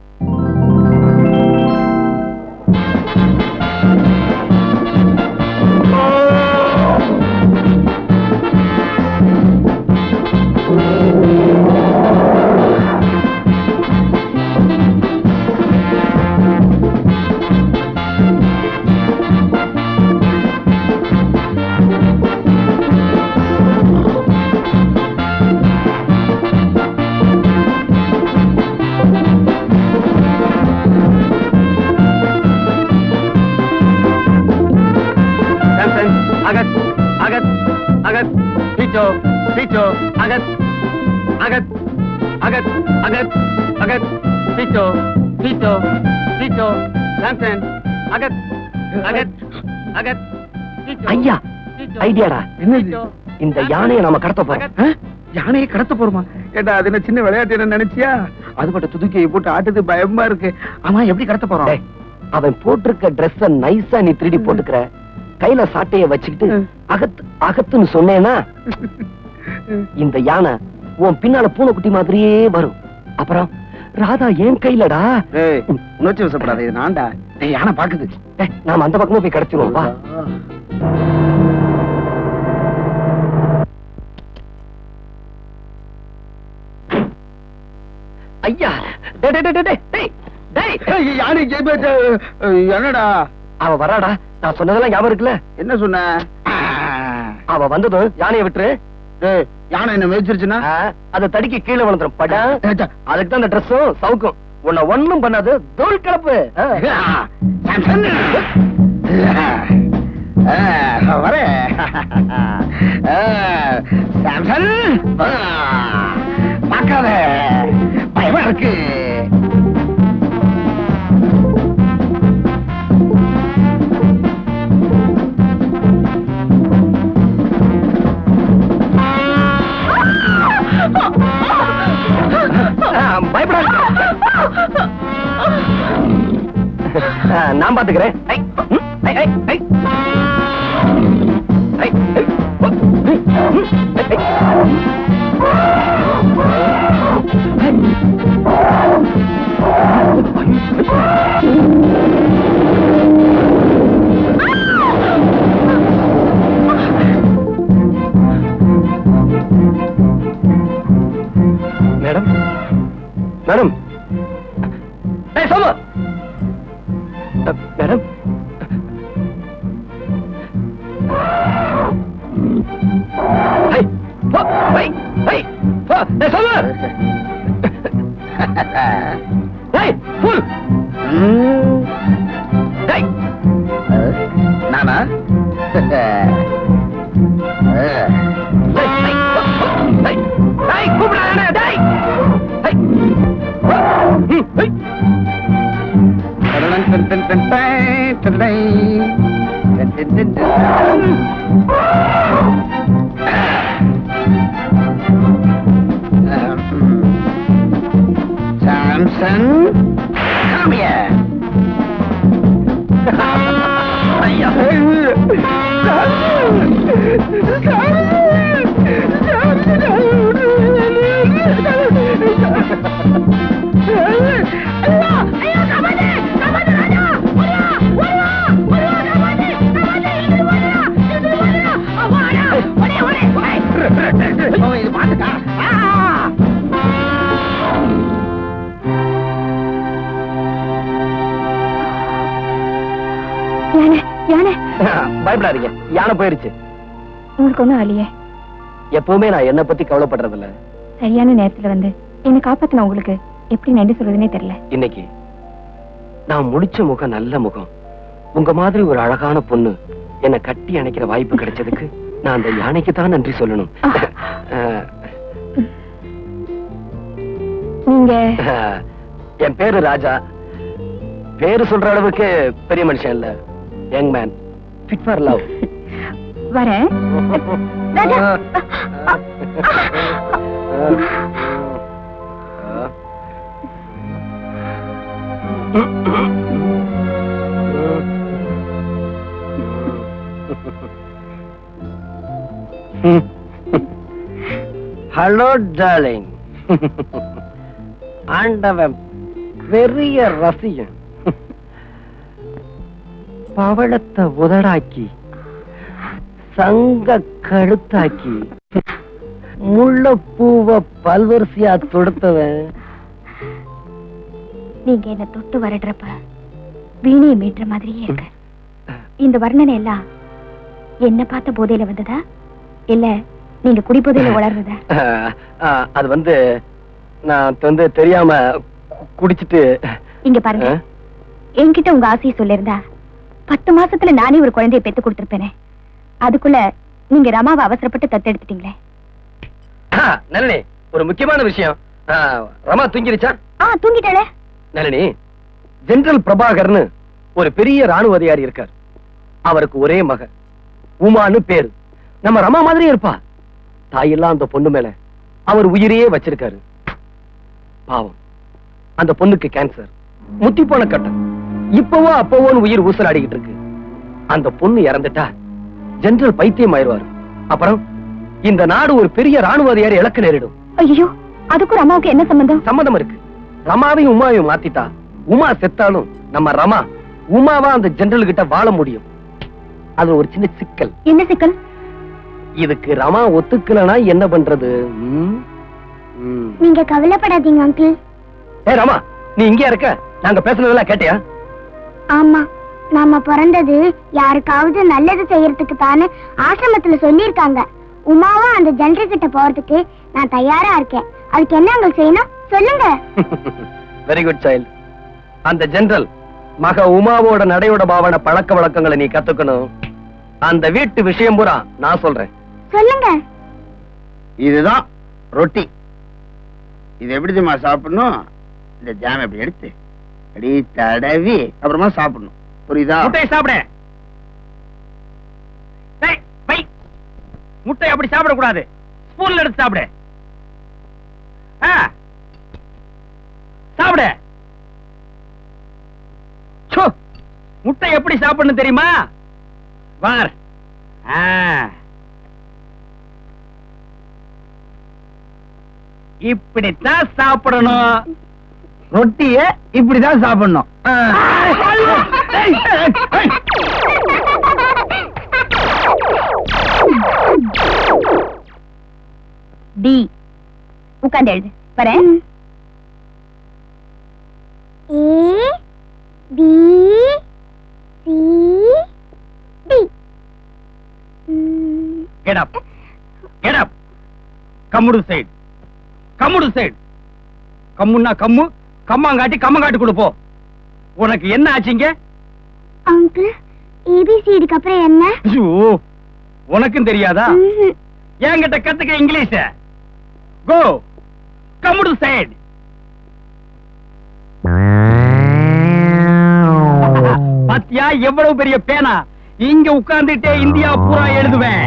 சாம்சன் அகத் அகத் அகத் பீச்சோ பீச்சோ அகத் அகத் அகத் அகத் அகத் பீச்சோ பீச்சோ பீச்சோ சாம்சன் அகத் அகத் அகத் ஐயா ஐடியாடா இந்த யானையை நாம கடத்த போறோம் யானையை கடத்த போறோமா ஏடா அது என்ன சின்ன விளையாட்டு என்ன நினைச்சியா அது மட்டும் துதுக்கியை போட்டு ஆட்டுது பயமா இருக்கு ஆமா எப்படி கடத்த போறோம் டேய், அவன் போட்டிருக்க ட்ரெஸ்ஸ நைஸா நீ திருடி போட்டுக்கிற கையில சாட்டைய வச்சுக்கிட்டு அகத் அகத்துன்னு சொன்னேன்னா இந்த யானை உன் பின்னால பூனைக்குட்டி மாதிரியே வரும் அப்புறம் ராதா ஏன் கையிலடா ஏய் உணர்ச்சி வசப்படாத இது நான்டா ஏய், யானை பாக்குது டேய், நாம அந்த பக்கமா போய் கிடைச்சிருவோம் வா ஐயா டேய், டேய், டேய், டேய், டேய், டேய். ஏய், யானை ஜெயிப்பேச்சு என்னடா அவ வராடா நான் சொன்னதெல்லாம் ஞாபகம் இருக்குல்ல என்ன சொன்ன அவ வந்ததும் யானையை விட்டுரு ஏய், யானை என்ன மேய்ச்சிருச்சுன்னா ஆ, அது தடிக்கு கீழே விழுந்துரும் படா ஏச்சா. அதுக்கு தான் அந்த ட்ரெஸ்ஸும் சவுக்கும் உன்னை ஒண்ணும் பண்ணாது தோல் கலப்பு ஆ. சாம்சன். ஆ, வரேன். ஆ, சாம்சன். ஆ, பார்க்காத பயமா இருக்கு ஆ, பயப்படாத ஆ, நான் பாத்துக்கிறேன் ஐ, ம், ஐ, ஐ, ஐ, போ, வை, வை, போ. டேய், சொல்லு. டேய், புல். டேய். நானா டேய், டேய், போ, போ. டேய், டேய், கூப்பிடாதே, டேய். டேய். ம், டேய். Samson come here. ஐயா. ஓ, இது பாத்துக்கா யானை யானை பயப்படாதீங்க யானை போயிருச்சு உங்களுக்கு ஒண்ணும் ஆலையே எப்பவுமே நான் என்ன பத்தி கவலைப்படுறதில்ல சரியான நேரத்துல வந்து என்ன காப்பாத்தின உங்களுக்கு எப்படி நன்றி சொல்றதுனே தெரியல இன்னைக்கு நான் முடிச்ச முகம் நல்ல முகம் உங்க மாதிரி ஒரு அழகான பொண்ணு என்னை கட்டி அணைக்கிற வாய்ப்பு கிடைச்சதுக்கு நான் அந்த யானைக்கு தான் நன்றி சொல்லணும் அஹ், நீங்க அஹ், என் பேரு ராஜா பேரு சொல்ற அளவுக்கு பெரிய மனுஷன் இல்ல young man fit for love வரேன் ராஜா. ஹலோ டார்லிங் ஆண்டவன் பெரிய ரசிகன் பவளத்தை உதடாக்கி சங்க கழுத்தாக்கி முள்ளப்பூவ பல்வரிசையா தொடுத்தவன் நீங்க என்ன தொட்டு வரடுறப்ப வீணையை மீட்டுற மாதிரியே இருக்கு இந்த வர்ணனை எல்லாம் என்ன பார்த்த போதையில வந்ததா இல்ல நீங்க குடிபோதையில வளர்றதா அஹ், அஹ், அது வந்து நான் வந்து தெரியாம கு- குடிச்சிட்டு இங்க பாருங்க அஹ், என்கிட்ட உங்க ஆசையை சொல்லிருந்தா பத்து மாசத்துல நானே ஒரு குழந்தையை பெத்து கொடுத்திருப்பேனே அதுக்குள்ள நீங்க ரமாவை அவசரப்பட்டு தத்தெடுத்துட்டீங்களே அஹ், நளினி ஒரு முக்கியமான விஷயம் அஹ், ரமா தூங்கிருச்சா ஆ தூங்கிட்டாளே நளினி ஜெனரல் பிரபாகர்னு ஒரு பெரிய ராணுவ அதிகாரி இருக்கார் அவருக்கு ஒரே மக உமான்னு பேரு நம்ம ரமா மாதிரியே இருப்பா தாயெல்லாம் அந்த பொண்ணு மேல அவர் உயிரையே வச்சிருக்காரு பாவம் அந்த பொண்ணுக்கு கேன்சர் முத்தி போன கட்டம் இப்பவோ அப்பவோன்னு உயிர் ஊசலாடிக்கிட்டு இருக்கு அந்த பொண்ணு இறந்துட்டா ஜெனரல் பைத்தியம் ஆயிருவாரு அப்புறம் இந்த நாடு ஒரு பெரிய ராணுவ அதிகாரி இழக்க நேரிடும் ஐயோ அதுக்கும் ரமாவுக்கு என்ன சம்பந்தம் சம்மதம் இருக்கு ரமாவையும் உமாவையும் மாத்திட்டா உமா செத்தாலும் நம்ம ரமா உமாவா அந்த ஜெனரல் கிட்ட வாழ முடியும் அது ஒரு சின்ன சிக்கல் என்ன சிக்கல் இதுக்கு ரமா ஒத்துக்கலனா என்ன பண்றது ம்? ம். நீங்க கவலைப்படாதீங்க அங்கிள் ஏய் ரமா நீ இங்கே இருக்க நாங்க பேசுனதெல்லாம் கேட்டியா ஆமா நாம பிறந்தது யாருக்காவது நல்லது செய்யறதுக்கு தானே ஆசிரமத்துல சொல்லியிருக்காங்க உமாவும் அந்த ஜெனரல் கிட்ட போறதுக்கு நான் தயாரா இருக்கேன் அதுக்கு என்ன அங்க செய்யணும் சொல்லுங்க வெரி குட் சைல்ட் அந்த ஜெனரல் மக உமாவோட நடையோட பாவன பழக்க வழக்கங்களை நீ கத்துக்கணும் அந்த வீட்டு விஷயம் பூரா நான் சொல்றேன் சொல்லுங்க இதுதான் ரொட்டி இது எப்படி தெரியுமா சாப்பிடணும் இந்த ஜாம் இப்படி எடுத்து அப்படி தடவி அப்புறமா சாப்பிடணும் புரியுதா முட்டையை சாப்பிட டேய், வை. முட்டை அப்படி சாப்பிடக்கூடாது ஸ்பூன்ல எடுத்து சாப்பிடு ஆ. சாப்பிடு சோ, முட்டை எப்படி சாப்பிடணும் தெரியுமா வார் ஆ. இப்படித்தான் சாப்பிடணும் ரொட்டிய இப்படிதான் சாப்பிடணும் ஆ. ஏய், ஏய், ஏய். டி உட்கார்ந்து எழுது வரேன் A B C D Get up. Get up. கம்முடு சைடு கம்முடு சைடு கம்முன்னா கம்மு கம்மாங்காட்டி கம்மங்காட்டி கொடுப்போம் உனக்கு என்ன ஆச்சுங்க அங்கிள் ஏபிசிடிக்கு அப்புறம் என்ன ஐயோ, உனக்கும் தெரியாதா ம்ஹும். என்கிட்ட கத்துக்க இங்கிலீஷ கோ கம்முடு சைடு பாத்தியா எவ்வளவு பெரிய பேனா இங்க உட்கார்ந்துட்டே இந்தியா பூரா எழுதுவேன்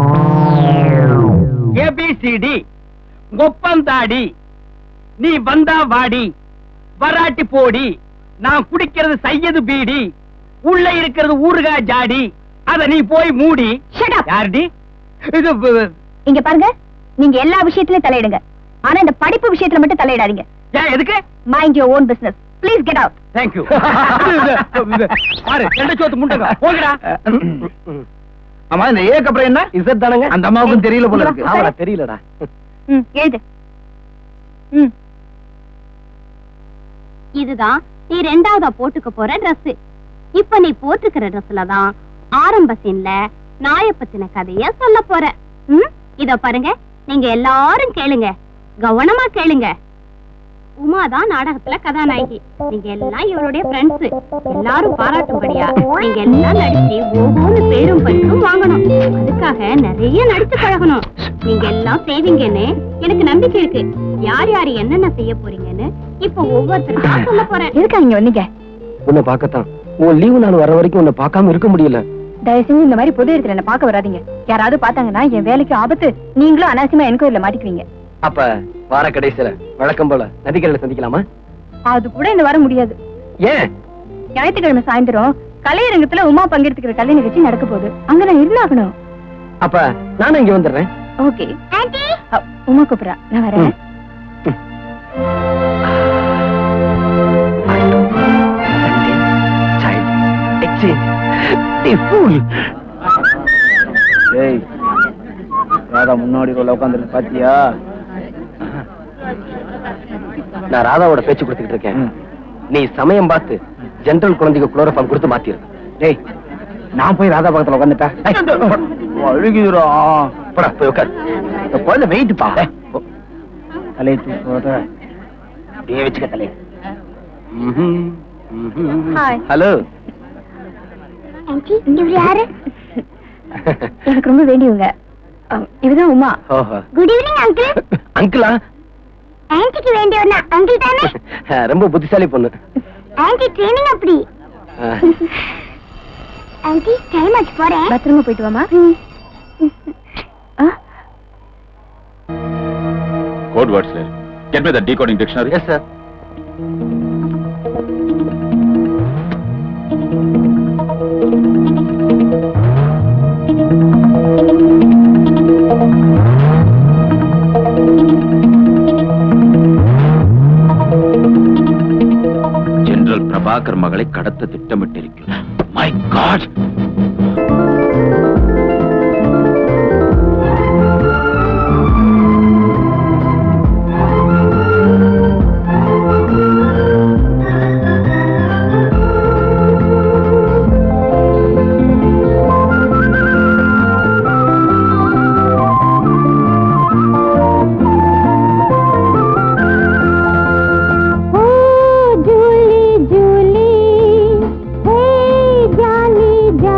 ஏபிசிடி ஒப்பந்தாடி நீ வந்தா வாடி வராட்டி போடி நான் குடிக்கிறது சையது பீடி உள்ள இருக்கிறது ஊறுகாய் ஜாடி அத நீ போய் மூடி Shut up. யாருடி இது ப- இங்க பாருங்க நீங்க எல்லா விஷயத்திலயும் தலையிடுங்க ஆனா இந்த படிப்பு விஷயத்துல மட்டும் தலையிடாதீங்க ஏன் எதுக்கு mind your own business please get out thank you பாரு ரெண்டு சோத்து முண்டங்க போங்கடா ஆமா இந்த ஏக்கு அப்புறம் என்ன இசட் தானங்க அந்த அம்மாவுக்கும் தெரியல போல இருக்கு. ஆமாடா தெரியலடா ம் எழுது ம் இதுதான் நீ ரெண்டாவதா போட்டுக்க போற Dress இப்ப நீ போட்டுக்கிற Dressல தான் ஆரம்ப சீன்ல நாய பத்தின கதைய சொல்ல போற ம் இத பாருங்க நீங்க எல்லாரும் கேளுங்க கவனமா கேளுங்க உமா தான் நாடகத்துல கதாநாயகி நீங்க எல்லாம் இவருடைய ஃப்ரெண்ட்ஸ் எல்லாரும் பாராட்டும்படியா நீங்க எல்லாம் நடிச்சு ஒவ்வொரு பேரும் பரிசும் வாங்கணும் அதுக்காக நிறைய நடிச்சு பழகணும் நீங்க எல்லாம் செய்வீங்கன்னு எனக்கு நம்பிக்கை இருக்கு யார் யார் என்னென்ன செய்ய போறீங்கன்னு இப்ப ஒவ்வொருத்தருக்கா சொல்ல போறேன் எதுக்கா நீங்க வந்தீங்க உன்னை பார்க்கத்தான் உன் லீவு நாள் வர வரைக்கும் உன்னை பார்க்காம இருக்க முடியல தயவு செஞ்சு இந்த மாதிரி பொது இடத்துல என்ன பார்க்க வராதீங்க யாராவது பார்த்தாங்கன்னா என் வேலைக்கு ஆபத்து நீங்களும் அனாவசியமா எனக்கும் இதுல மாட்டிக்குவீங்க அப்ப வார கடைசியில வழக்கம் போல நதிக்கரையில சந்திக்கலாமா அது கூட இந்த வர முடியாது ஏன் ஞாயிற்றுக்கிழமை சாயந்தரம் கலையரங்கத்துல உமா பங்கெடுத்துக்கிற கலை நிகழ்ச்சி நடக்க போகுது அங்க நான் இருந்தாகணும் அப்ப நானும் இங்க வந்துடுறேன் ஓகே உமா கூப்பிடா நான் வரேன் ஏய் ராதா முன்னாடி ரோல உட்காந்துருக்கு பாத்தியா நான் ராதாவோட பேச்சு கொடுத்துக்கிட்டு இருக்கேன் நீ சமயம் பார்த்து ஜெனரல் குழந்தைக்கு குளோரோஃபார்ம் கொடுத்து மாத்திரு டேய் நான் போய் ராதா பக்கத்துல உட்காந்துட்டேன் அழுகிதுரா போடா போய் உட்கார் இந்த குழந்தை வெயிட் பா தலையை தூக்க அப்படியே வச்சுக்க தலையை ஹாய் ஹலோ ஆன்ட்டி இவர் யாரு எனக்கு ரொம்ப வேண்டியவங்க அஹ், இவதான் உமா ஓஹோ குட் ஈவினிங் அங்கிள் அங்கிளா ஆன்ட்டிக்கு வேண்டியவனா அங்கிள் தானே ரொம்ப புத்திசாலி பொண்ணு ஆன்ட்டி ட்ரைனிங் அப்படி அஹ், ஆன்ட்டி டைம் ஆச்சு போறேன் பத்திரமா போயிட்டு வாமா கோட் வேர்ட்ஸ்ல get me the decoding dictionary yes sir general Prabhakar மகளை கடத்த திட்டமிட்டிருக்கிறார் my god Julie Julie hey jolly jolly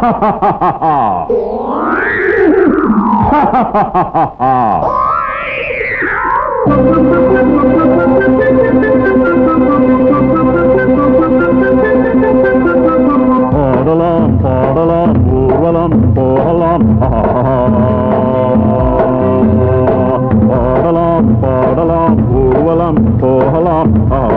பாடலாம் பாடலாம் ஊர்வலம் போகலாம் பாடலாம் பாடலாம் ஊர்வலம் போகலாம்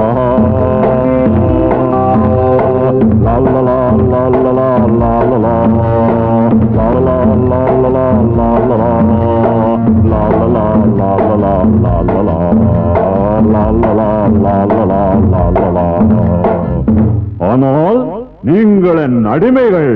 லாலலா லாலலா லாலலா லாலலா லாலலா லாலலா லாலலா லாலலா லாலலா லாலலா லாலலா லாலலா ஆனால் நீங்கள் என் அடிமைகள்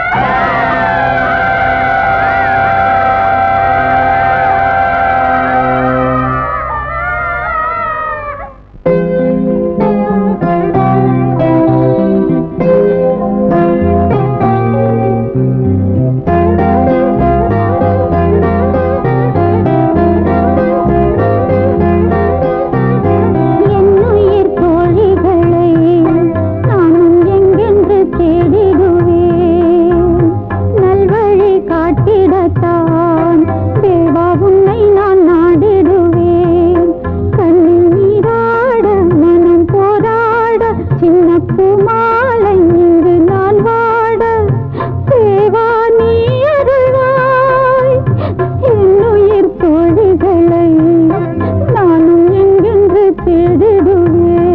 என்னுயிர் தோழிகளை நானும் எங்கென்று தேடிடுவேன் நல்வழி காட்டிடத்தான் தேவா உன்னை நான் நாடிடுவேன் கண்ணில் நீராட மனம் போராட சின்ன பூமாலை இங்கு நான் வாட தேவா நீ அருள்வாய் என்னுயிர் தோழிகளை நானும் எங்கென்று தேடிடுவேன்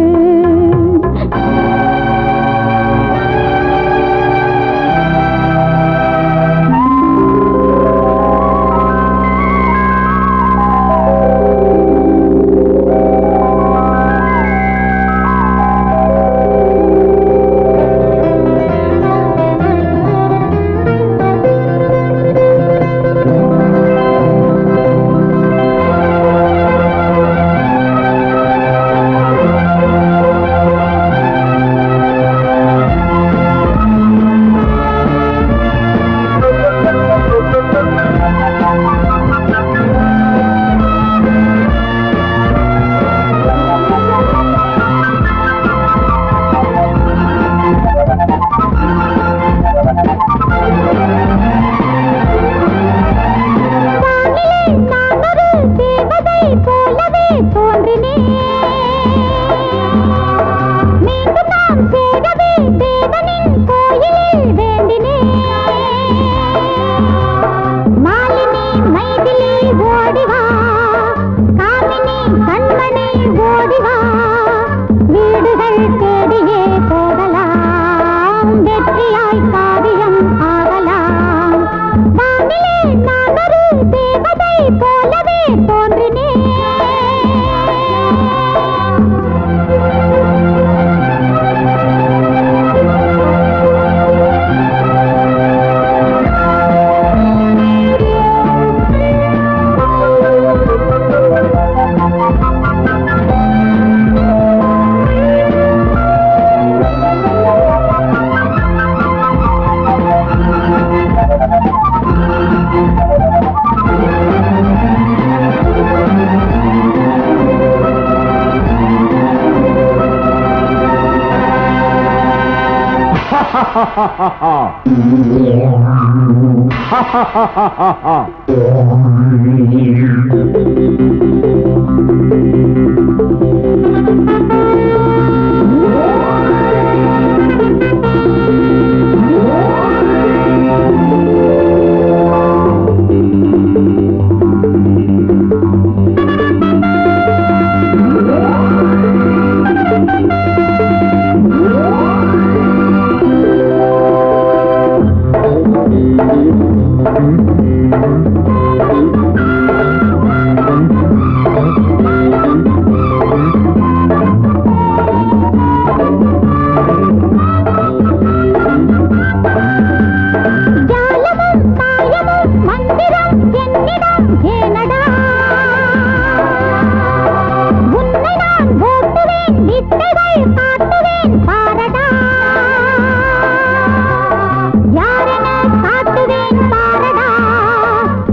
நானொரு தேவதை போலவே தோன்றினேன் மீண்டும் நாம் சேரவே தேவனின் கோயிலில் வேண்டினேன் மாலினி மைதிலி ஓடிவா காமினி கண்மணி ஓடிவா வீடுகள் தேடியே போகலாம் வெற்றியாய் காரியம் ஆகலாம் வானிலே நான் ஒரு தேவதை போலவே தோன்றினேன் ஜாலமும் மாயமும் மந்திரம் என்னிடம் ஏனடா உன்னை நான் ஓட்டுவேன் வித்தைகள் காட்டுவேன் பாரடா யாரென காட்டுவேன் பாரடா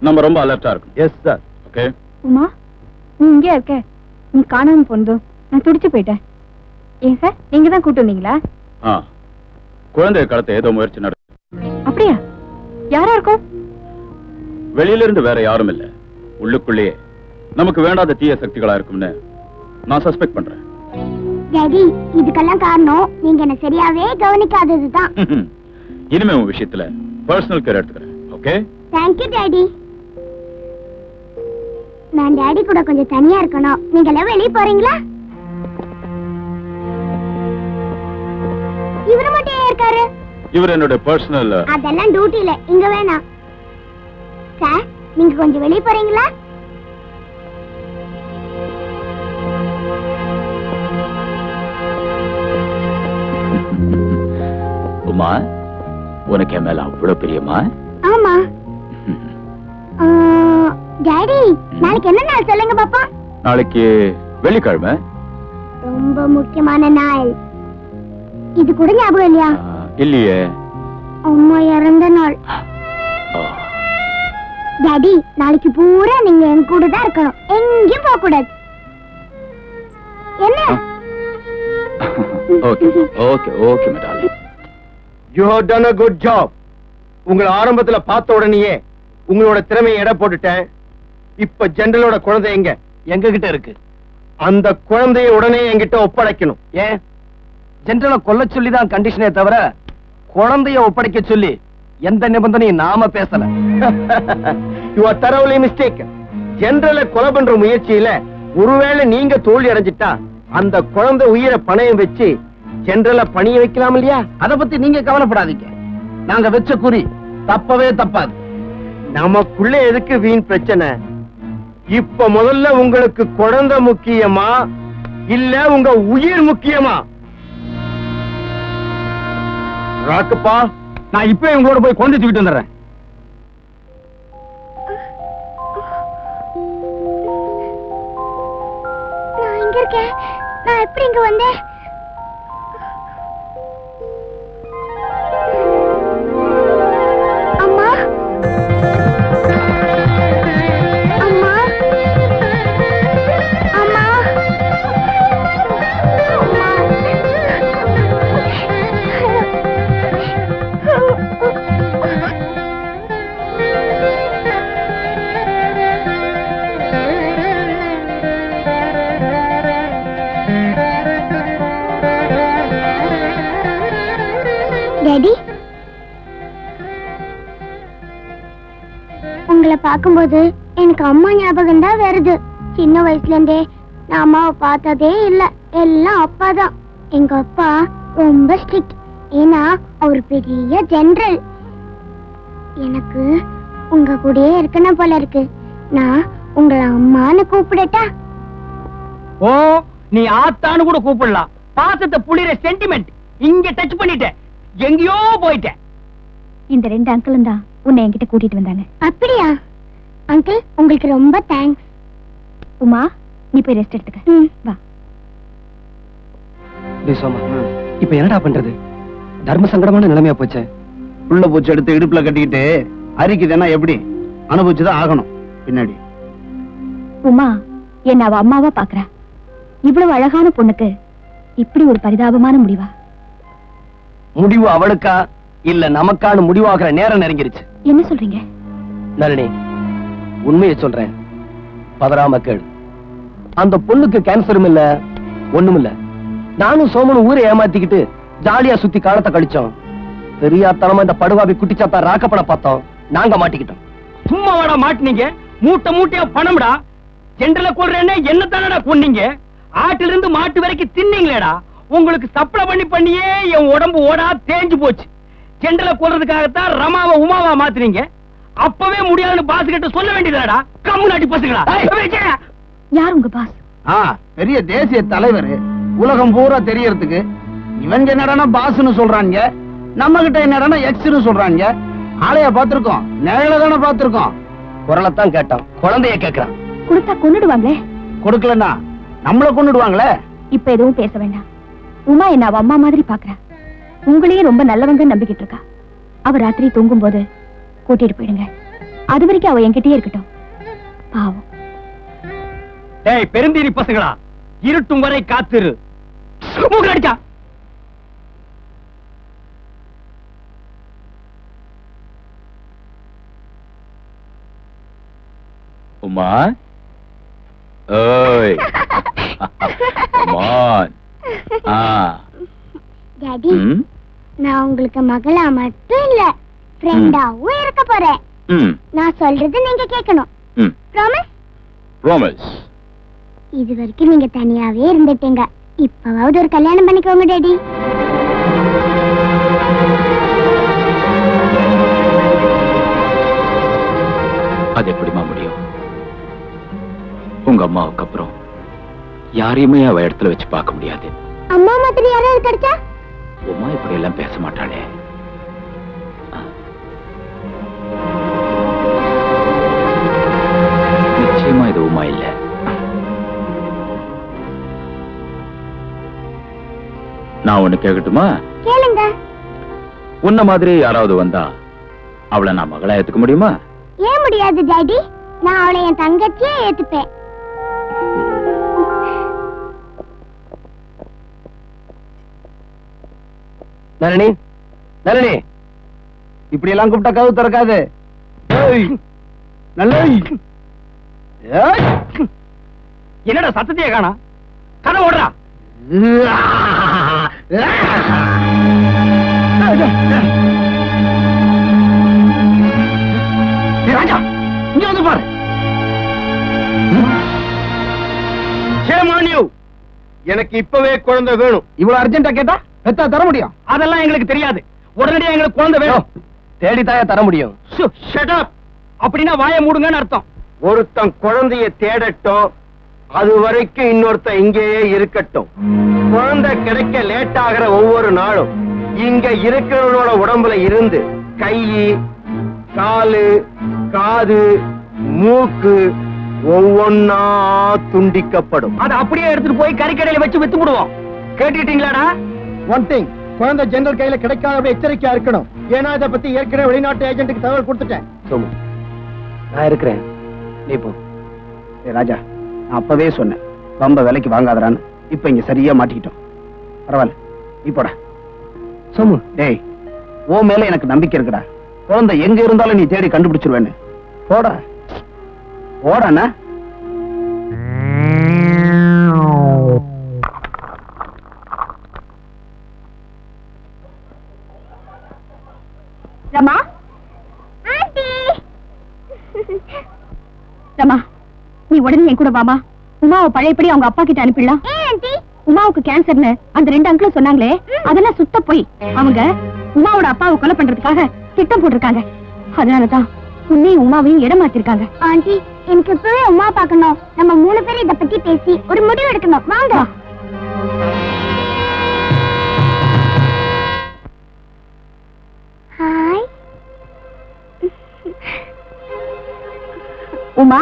நம்ம ரொம்ப அலர்ட்டா இருக்கும் எஸ் சார் ஓகே உமா நீ இங்கே இருக்க நீ காணாம போனதும் நான் துடிச்சு போயிட்டேன் ஏன் சார் நீங்க தான் கூட்டு வந்தீங்களா ஆ குழந்தைய கடத்த ஏதோ முயற்சி நட அப்படியா யாரா இருக்கும் வெளியில இருந்து வேற யாரும் இல்ல உள்ளுக்குள்ளேயே நமக்கு வேண்டாத தீய சக்திகளா இருக்கும்னு நான் சஸ்பெக்ட் பண்றேன் டாடி இதுக்கெல்லாம் காரணம் நீங்க என்ன சரியாவே கவனிக்காததுதான் இனிமே உன் விஷயத்துல பர்சனல் கேர் எடுத்துக்கிறேன் ஓகே தேங்க்யூ டாடி நான் டாடி கூட கொஞ்சம் தனியா இருக்கணும் நீங்க எல்லாம் வெளியே போறீங்களா இவரு மட்டும் ஏன் இருக்காரு இவர் என்னோட பர்சனல் அதெல்லாம் டியூட்டில இங்க வேணாம் சார் நீங்க கொஞ்சம் வெளியே போறீங்களா உமா உனக்கு என் மேல அவ்வளவு பிரியமா ஆமா ஆ, டாடி நாளைக்கு என்ன நாள் சொல்லுங்க பாப்பா நாளைக்கு வெள்ளிக்கிழமை ரொம்ப முக்கியமான நாள் இது கூட ஞாபகம் இல்லையா ஆ, இல்லையே அம்மா இறந்த நாள் ஆ, டாடி நாளைக்கு பூரா நீங்க என் கூட தான் இருக்கணும் எங்கேயும் போக கூடாது என்ன okay okay okay madam you have done a good job உங்களை ஆரம்பத்துல பார்த்த உடனேயே உங்களோட திறமையை எடை போட்டுட்டேன் இப்ப ஜெனரலோட குழந்தை எங்க எங்க கிட்ட இருக்கு அந்த குழந்தையை உடனே என்கிட்ட ஒப்படைக்கணும் ஏன் ஜென்ரலை கொல்ல சொல்லி தான் கண்டிஷனே தவிர குழந்தைய ஒப்படைக்க சொல்லி எந்த நிபந்தனையும் நாம பேசல யூ ஆர் தரவுலி மிஸ்டேக் ஜெனரலை கொலை பண்ற முயற்சியில ஒருவேளை நீங்க தோல்வி அடைஞ்சிட்டா அந்த குழந்தை உயிரை பணயம் வச்சு ஜெனரலை பணிய வைக்கலாம் இல்லையா அத பத்தி நீங்க கவலைப்படாதீங்க நாங்க வச்ச குறி தப்பவே தப்பாது நமக்குள்ள எதுக்கு வீண் பிரச்சனை இப்ப முதல்ல உங்களுக்கு குழந்தை முக்கியமா இல்ல உங்க உயிர் முக்கியமா ராக்குப்பா நான் இப்பவே உங்களோட போய் குழந்தை தூக்கிட்டு வந்துடுறேன் நான் இங்க இருக்கேன் நான் எப்படி இங்க வந்தேன் அம்மா அம்மா அம்மா டாடி உங்களை பார்க்கும்போது எனக்கு அம்மா ஞாபகம் தான் வருது சின்ன வயசுல இருந்தே நான் அம்மாவை பார்த்ததே இல்ல எல்லாம் அப்பா தான் எங்க அப்பா ரொம்ப ஸ்ட்ரிக்ட் ஏன்னா அவர் பெரிய ஜெனரல் எனக்கு உங்க கூடயே இருக்கணும் போல இருக்கு நான் உங்களை அம்மான்னு கூப்பிடட்டா ஓ நீ ஆத்தான்னு கூட கூப்பிடலாம் பாசத்தை புளிற சென்டிமெண்ட் இங்க டச் பண்ணிட்ட எங்கேயோ போயிட்ட இந்த ரெண்டு அங்கிளும் தான் உன்னை என்கிட்ட கூட்டிட்டு வந்தாங்க அப்படியா அங்கிள் உங்களுக்கு ரொம்ப தேங்க்ஸ் உமா நீ போய் ரெஸ்ட் எடுத்துக்க ம் வா டேய் சோமா இப்ப என்னடா பண்றது தர்ம சங்கடமான நிலைமையா போச்சே உள்ள பூச்சி எடுத்து இடுப்புல கட்டிக்கிட்டு அரிக்குதுன்னா எப்படி அனுபவிச்சுதான் ஆகணும் பின்னாடி உமா என்ன அவ அம்மாவா பாக்குறா இவ்வளவு அழகான பொண்ணுக்கு இப்படி ஒரு பரிதாபமான முடிவா முடிவு அவளுக்கா இல்ல நமக்கான முடிவாகிற நேரம் நெருங்கிருச்சு என்ன சொல்றீங்க நளினி உண்மையை சொல்றேன் பதறாம கேளு அந்த பொண்ணுக்கு கேன்சரும் இல்ல ஒண்ணும் இல்ல நானும் சோமனும் ஊரை ஏமாத்திக்கிட்டு ஜாலியா சுத்தி காலத்தை கழிச்சோம் பெரியாத்தனமா இந்த படுவாவி குட்டிச்சாத்தா ராக்கப்பட பார்த்தோம் நாங்க மாட்டிக்கிட்டோம் சும்மா வாடா மாட்டினீங்க மூட்டை மூட்டையா பணம்டா ஜென்ரல கொள்றேன்னு என்ன தானடா கொன்னீங்க ஆட்டில இருந்து மாட்டு வரைக்கும் தின்னீங்களேடா உங்களுக்கு சப்ளை பண்ணி பண்ணியே என் உடம்பு ஓடா தேஞ்சு போச்சு ஜென்ரல கொல்றதுக்காகத்தான் ரமாவை உமாவா மாத்துனீங்க அப்பவே முடியாதுன்னு பாஸ் கிட்ட சொல்ல வேண்டியதாடா கம்முனாட்டி பசங்களா விஜயா! யார் உங்க பாஸ் ஆ பெரிய தேசிய தலைவர் உலகம் பூரா தெரியறதுக்கு இவங்க என்னடானா பாஸ்னு சொல்றாங்க நம்ம கிட்ட என்னடானா எக்ஸ்னு சொல்றாங்க ஆளைய பார்த்திருக்கோம் நேரில தானே பார்த்திருக்கோம் குரலைத்தான் கேட்டான் குழந்தைய கேக்குறான் கொடுத்தா கொன்னுடுவாங்களே கொடுக்கலன்னா நம்மள கொண்டுடுவாங்களே இப்ப எதுவும் பேச வேண்டாம் உமா என்ன அவ அம்மா மாதிரி பாக்குறா உங்களையே ரொம்ப நல்லவங்க நம்பிக்கிட்டு இருக்கா அவ ராத்திரி தூங்கும் போது கூட்டிட்டு போயிடுங்க அது வரைக்கும் அவ என்கிட்டயே இருக்கட்டும் பாவம் டேய் பெருந்தீரி பசங்களா இருட்டும் வரை காத்திரு மூக்கு அடிச்சா உமா ஓய் மான் ஆ டாடி ம் நான் உங்களுக்கு மகளா மட்டும் இல்ல ஃப்ரெண்டாவும் இருக்க போறேன் ம் நான் சொல்றது நீங்க கேட்கணும் ம் ப்ராமிஸ் ப்ராமிஸ் இது வரைக்கும் நீங்க தனியாவே இருந்துட்டீங்க இப்பவாவது ஒரு கல்யாணம் பண்ணிக்கோங்க டாடி அது எப்படிமா முடியும் உங்க அம்மாவுக்கு அப்புறம் யாரையுமே அவ இடத்துல வச்சு பார்க்க முடியாது அம்மா மாதிரி யாராவது கிடைச்சா உமா இப்படி எல்லாம் பேச மாட்டாளே நிச்சயமா இது உமா இல்ல நான் ஒண்ணு கேட்கட்டுமா கேளுங்க உன்ன மாதிரி யாராவது வந்தா அவளை நான் மகளா ஏத்துக்க முடியுமா ஏன் முடியாது டாடி நான் அவளை என் தங்கச்சியே ஏத்துப்பேன் நளினி நளினி இப்படி எல்லாம் கூப்பிட்டா கதவு திறக்காது ஏய், நல்ல ஏய். என்னடா சத்தத்தையே காணா கதை ஓடுறா ஏய், ராஜா இங்க வந்து பாரு Shame on you. எனக்கு இப்பவே குழந்தை வேணும் இவ்வளவு அர்ஜென்ட்டா கேட்டா பெத்தா தர முடியும் அதெல்லாம் எங்களுக்கு தெரியாது உடனடியா எங்களுக்கு குழந்தை வேணும் தேடித்தாயா தர முடியும் Shut up. அப்படின்னா வாயை மூடுங்கன்னு அர்த்தம் ஒருத்தன் குழந்தைய தேடட்டும் அது வரைக்கும் இன்னொருத்தன் இங்கேயே இருக்கட்டும் குழந்தை கிடைக்க லேட் ஆகிற ஒவ்வொரு நாளும் இங்க இருக்கிறவனோட உடம்புல இருந்து கை காலு காது மூக்கு ஒவ்வொன்னா துண்டிக்கப்படும் அதை அப்படியே எடுத்துட்டு போய் கறிக்கடையில வச்சு வித்து விடுவோம் கேட்டுட்டீங்களாடா ஒன் திங் குழந்தை ஜெனரல் கையில கிடைக்காத எச்சரிக்கையா இருக்கணும் ஏன்னா இதை பத்தி ஏற்கனவே வெளிநாட்டு ஏஜென்ட்டுக்கு தகவல் கொடுத்துட்டேன் சோமு நான் இருக்கிறேன் நீ போ ஏய், ராஜா நான் அப்பவே சொன்னேன் ரொம்ப விலைக்கு வாங்காதடான்னு இப்ப இங்க சரியா மாட்டிக்கிட்டோம் பரவாயில்ல நீ போடா சோமு டேய் ஓ மேல எனக்கு நம்பிக்கை இருக்குடா குழந்தை எங்க இருந்தாலும் நீ தேடி கண்டுபிடிச்சிருவேன்னு போடா போடாண்ணா ரமா ரமா நீ உடனே என் கூட வாமா உமாவை பழையபடி அவங்க அப்பா கிட்ட அனுப்பிடலாம் உமாவுக்கு கேன்சர்னு அந்த ரெண்டு அங்கிளும் சொன்னாங்களே அதெல்லாம் சுத்த போய் அவங்க உமாவோட அப்பாவை கொலை பண்றதுக்காக திட்டம் போட்டிருக்காங்க அதனாலதான் உன்னையும் உமாவையும் இடமாத்திருக்காங்க ஆண்டி எனக்கு இப்பவே அம்மா பார்க்கணும் நம்ம மூணு பேரும் இத பத்தி பேசி ஒரு முடிவு எடுக்கணும் வாங்க ஹாய் உமா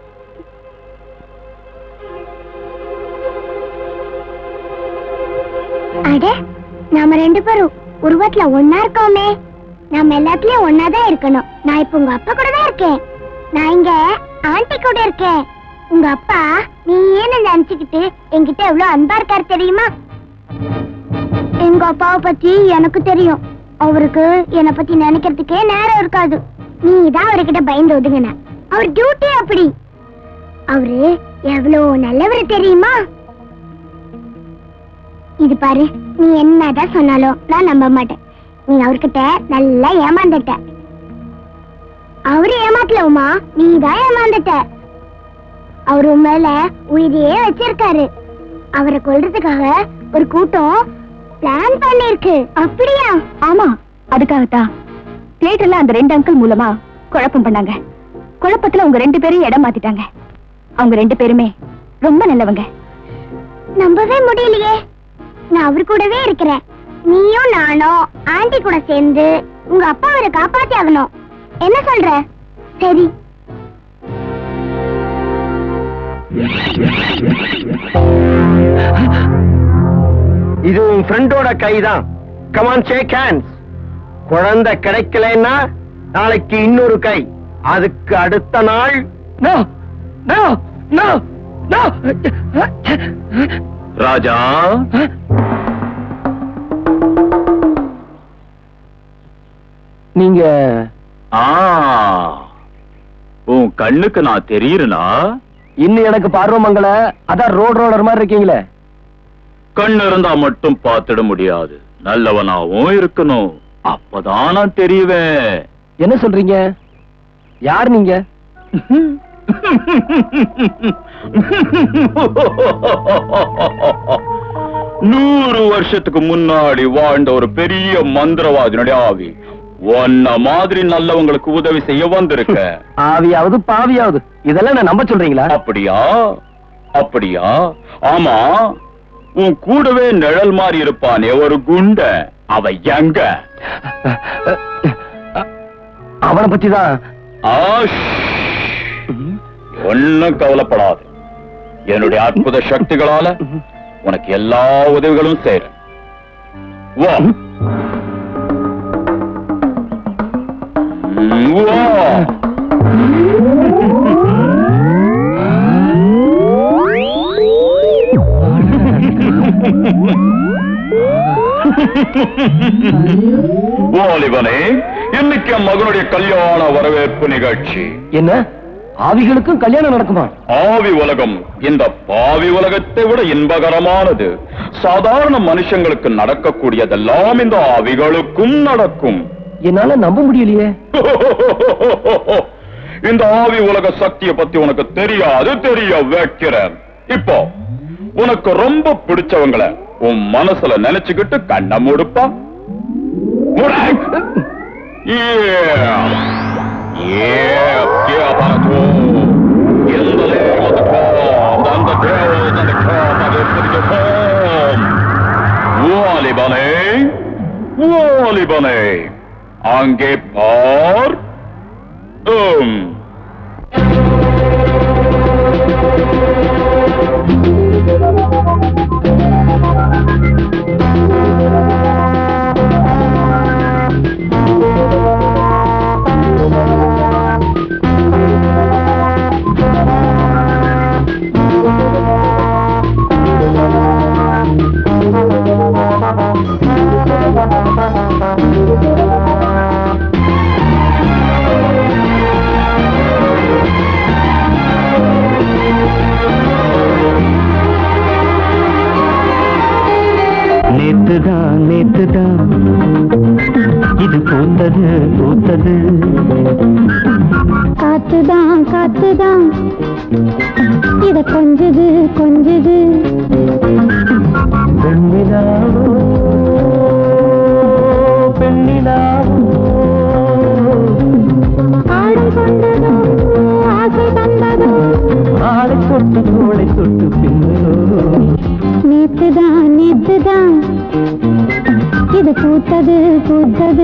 அட நாம ரெண்டு பேரும் உருவத்துல ஒன்னா இருக்கோமே நாம எல்லாத்துலயும் ஒன்னாதான் இருக்கணும் நான் இப்ப உங்க அப்பா கூட தான் இருக்கேன் நான் இங்க ஆண்டி கூட இருக்கேன் உங்க அப்பா நீ ஏன்னு நினைச்சுக்கிட்டு என்கிட்ட எவ்வளவு அன்பா இருக்காரு தெரியுமா எங்க அப்பாவை பத்தி எனக்கு தெரியும் அவருக்கு என்னை பத்தி நினைக்கிறதுக்கே நேரம் இருக்காது நீ தான் அவர்கிட்ட பயந்து ஒதுங்கின அவர் டியூட்டி அப்படி அவரு எவ்வளவு நல்லவர் தெரியுமா இது பாரு நீ என்னதான் சொன்னாலும் நான் நம்ப மாட்டேன் நீ அவர்கிட்ட நல்லா ஏமாந்துட்ட அவரு ஏமாத்தல உமா நீ தான் ஏமாந்துட்ட அவர் உன் மேல உயிரையே வச்சிருக்காரு அவரை கொல்றதுக்காக ஒரு கூட்டம் பிளான் பண்ணிருக்கு அப்படியா ஆமா அதுக்காகத்தான் தியேட்டர்ல அந்த ரெண்டு அங்கிள் மூலமா குழப்பம் பண்ணாங்க குழப்பத்துல உங்க ரெண்டு பேரையும் இடம் மாத்திட்டாங்க அவங்க ரெண்டு பேருமே ரொம்ப நல்லவங்க நம்பவே முடியலையே நான் அவர் கூடவே இருக்கிறேன் நீயும் நானும் ஆண்டி கூட சேர்ந்து உங்க அப்பா அவரை காப்பாத்தி ஆகணும் என்ன சொல்ற சரி இது உன் ஃப்ரெண்டோட கைதான் கமான் ஷேக் ஹேண்ட்ஸ் குழந்தை கிடைக்கலன்னா நாளைக்கு இன்னொரு கை அதுக்கு அடுத்த நாள் no no no no Raja நீங்க ஆ உன் கண்ணுக்கு நான் தெரியுறனா இன்னும் எனக்கு பார்வமங்கல அதான் ரோட் ரோலர் மாதிரி இருக்கீங்களே கண் இருந்தா மட்டும் பார்த்திட முடியாது நல்லவனாவும் இருக்கணும் அப்பதான் நான் தெரிவேன் என்ன சொல்றீங்க யார் நீங்க நூறு வருஷத்துக்கு முன்னாடி வாழ்ந்த ஒரு பெரிய மந்திரவாதினுடைய ஆவி உன்ன மாதிரி நல்லவங்களுக்கு உதவி செய்ய வந்திருக்க ஆவியாவது பாவியாவது இதெல்லாம் நான் நம்ப சொல்றீங்களா அப்படியா அப்படியா ஆமா உன் கூடவே நிழல் மாதிரி இருப்பானே ஒரு குண்ட அவ எங்க அவனை பத்தி தான் ஆஷ். ஒண்ணும் கவலைப்படாது என்னுடைய அற்புத சக்திகளால உனக்கு எல்லா உதவிகளும் செய்றேன் வா ம், வா வாலிபனே இன்னைக்கு என் மகனுடைய கல்யாண வரவேற்பு நிகழ்ச்சி என்ன ஆவிகளுக்கும் கல்யாணம் நடக்குமா ஆவி உலகம் இந்த பாவி உலகத்தை விட இன்பகரமானது சாதாரண மனுஷங்களுக்கு நடக்கக்கூடியதெல்லாம் இந்த ஆவிகளுக்கும் நடக்கும் என்னால நம்ப முடியலையே இந்த ஆவி உலக சக்தியை பத்தி உனக்கு தெரியாது தெரிய வைக்கிறேன் இப்போ உனக்கு ரொம்ப பிடிச்சவங்கள உன் மனசுல நினைச்சுக்கிட்டு கண்ண மூடுப்பா மூடு. Yeah. Yeah, yeah, Barato. In the name of the God, and the devils and the crowd of the city home. வாலிபனே வாலிபனே அங்கே பார் உம் நேத்துதான் நேத்துதான் இது பூத்தது பூத்தது காத்துதான் காத்துதான் இத கொஞ்சுது கொஞ்சுது பெண்ணிலாவோ பெண்ணிலாவோ ஆடும் கொண்டதோ ஆசை தந்ததோ ஆளை தொட்டு தோளை தொட்டு பின்னோ நேத்துதான் நேத்துதான் இது பூத்தது பூத்தது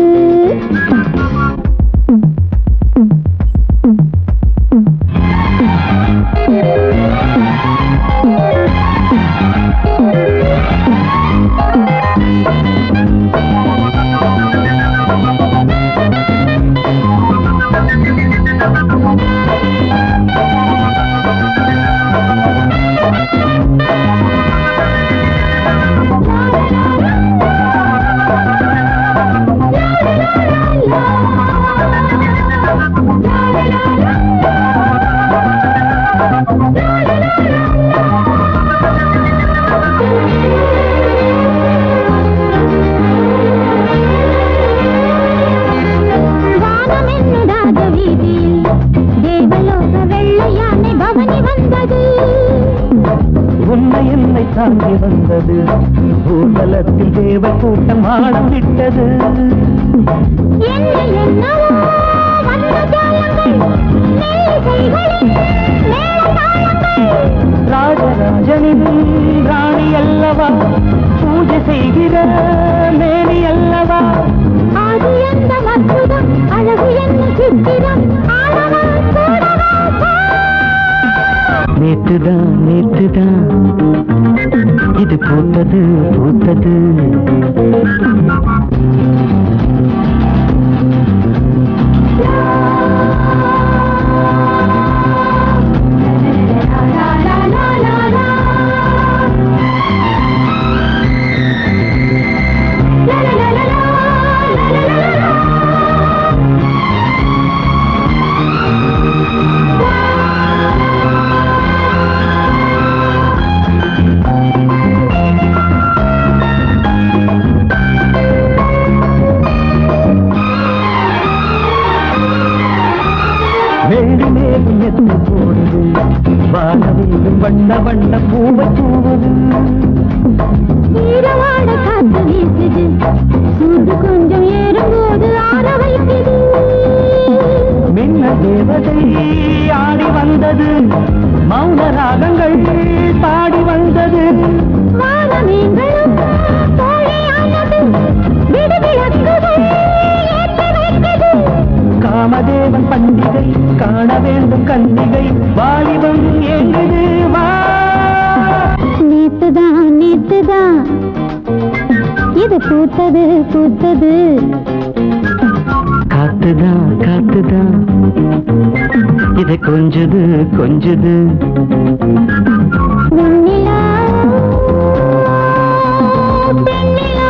வானம் என்னுடாத வீதியில் தேவலோக வெள்ளையானை பவனி வந்தது உன்னை என்னை தாங்கி வந்தது பூதலத்தில் தேவ கூட்டம் ஆடம் விட்டது என்ன என்னவோ வந்த ஜாலங்கள் மேசைகளில் மேளதாளங்கள் ராஜராஜனின் ராணி அல்லவா பூஜை செய்கிற மேனி அல்லவா ஆதி அந்த அற்புதம் அழகு என்ன சித்திரம் ஆடவா கூடவா நேற்றுதான் நேற்றுதான் இது பூத்தது பூத்தது ஆ வண்ண வண்ண பூவை தூவுது ஈரவாட காத்து வீசுது சூடு கொஞ்சம் ஏறும்போது ஆற வைக்குது மின்ன தேவதை ஆடி வந்தது மௌன ராகங்கள் பாடி வந்தது வானமீன்களும் தோழியானது விடுவிளக்குகள் ஏற்றி வைக்குது காமதேவன் பண்டிகை காண வேண்டும் கன்னிகை வாலிபம் எங்குது வா நேத்துதான் நேத்துதான் இது பூத்தது பூத்தது காத்துதான் காத்துதான் இது கொஞ்சது கொஞ்சது வெண்ணிலா பெண்ணிலா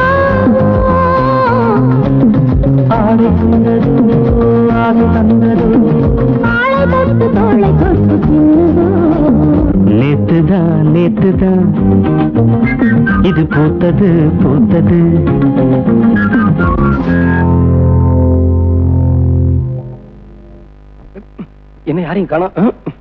ஆடை தந்தது ஆசை தந்தது ஆளை தொட்டு தோளை தொட்டு சின்னதோ நேத்துதான் நேத்துதான் இது பூத்தது பூத்தது என்ன யாரையும் காணோம்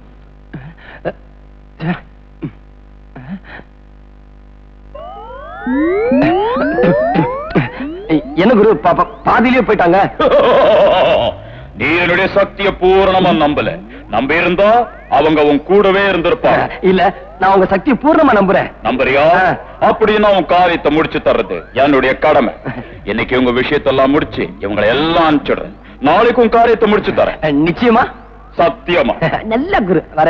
என்ன குரு பா- பா- பாதியிலேயே போயிட்டாங்க நீ என்னுடைய சக்திய பூரணமா நம்பல நம்ப இருந்தா அவங்க உன் கூடவே இருந்திருப்பாங்க இல்ல நான் உங்க சக்தியை பூர்ணமா நம்புறேன் நம்புறியா ஆ. அப்படின்னா உன் காரியத்தை முடிச்சு தர்றது என்னுடைய கடமை இன்னைக்கு உங்க விஷயத்தெல்லாம் முடிச்சு இவங்களை எல்லாம் அனுப்பிச்சிடுறேன் நாளைக்கு உன் காரியத்தை முடிச்சு தரேன் அஹ், நிச்சயமா சத்தியமா நல்ல குரு வர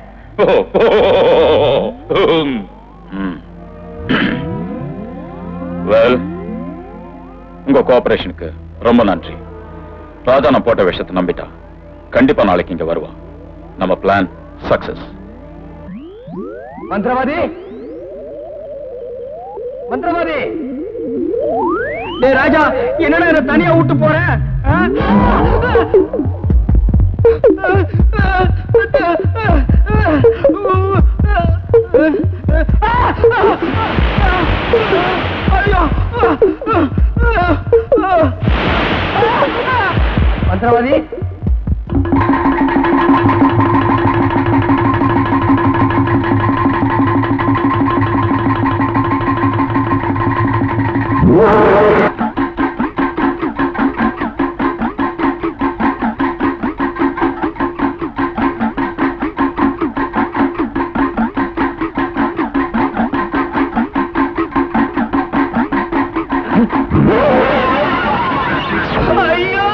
வெல் உங்க கோஆபரேஷனுக்கு ரொம்ப நன்றி ராஜா நான் போட்ட விஷயத்தை நம்பிட்டா கண்டிப்பா நாளைக்கு இங்க வருவான் நம்ம பிளான் சக்சஸ் மந்திரவாதி மந்திரவாதி டேய் ராஜா என்னடா என்ன தனியா விட்டு போற ஆ? ஐயோ! மந்திரவாதி ஐயோ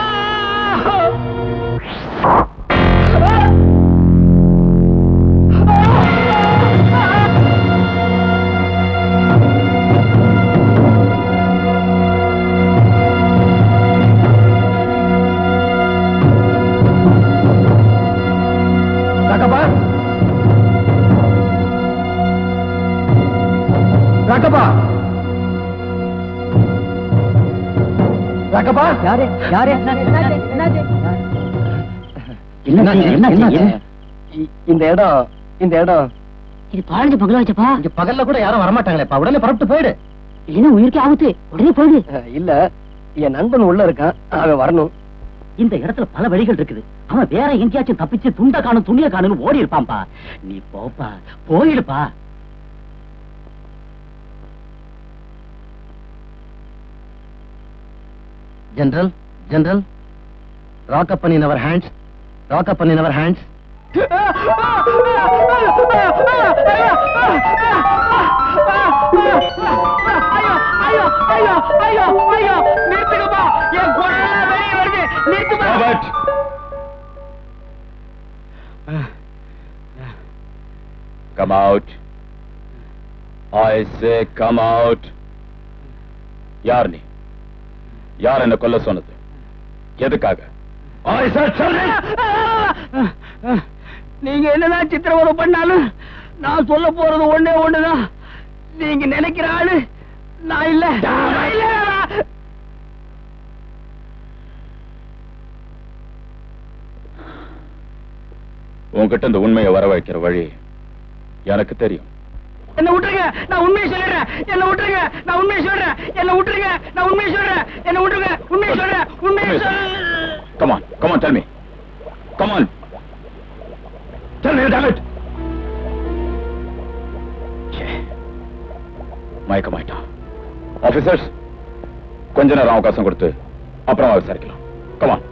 ராகப்பா ராகப்பா ராகப்பா யாரு யாரு இந்த இடம் இந்த இடம் இது பாழஞ்ச பங்களா வச்சப்பா இங்க பகல்ல கூட யாரும் வரமாட்டாங்களேப்பா உடனே புறப்பட்டு போயிடு இல்லைன்னா உயிருக்கே ஆபத்து உடனே போயிடு அஹ், இல்ல என் நண்பன் உள்ள இருக்கான் அவன் வரணும் இந்த இடத்துல பல வழிகள் இருக்குது அவன் வேற எங்கேயாச்சும் தப்பிச்சு துண்ட காணும் துணிய காணும் ஓடி இருப்பான்பா நீ போப்பா போயிடுப்பா General, General, rock up in our hands, rock up in our hands. ஐயோ ஐயோ ஐயோ ஐயோ ஐயோ நிறுத்துங்கப்பா என் குரல் வெளியே வருது நிறுத்துமா Robert come out I say come out யார் நீ யார் என்ன கொல்ல சொன்னது எதுக்காக I said something. நீங்க என்னதான் சித்திரவதை பண்ணாலும் நான் சொல்ல போறது ஒண்ணே ஒண்ணுதான் நீங்க நினைக்கிற ஆளு நான் இல்ல நான் இல்ல. உன்கிட்ட இந்த உண்மையை வர வைக்கிற வழி எனக்கு தெரியும் என்ன விட்டுருங்க நான் உண்மையை சொல்லிடுறேன் என்ன விட்டுருங்க நான் உண்மையை சொல்றேன் என்ன விட்டுருங்க நான் உண்மையை சொல்றேன் என்ன விட்டுருங்க உண்மையை சொல்றேன் உண்மையை சொல் Come on, come on, tell me. Come on. Tell me, damn it. மயக்கமாயிட்டான் ஆபீசர்ஸ் கொஞ்ச நேரம் அவகாசம் கொடுத்து அப்புறமா விசாரிக்கலாம் கமான்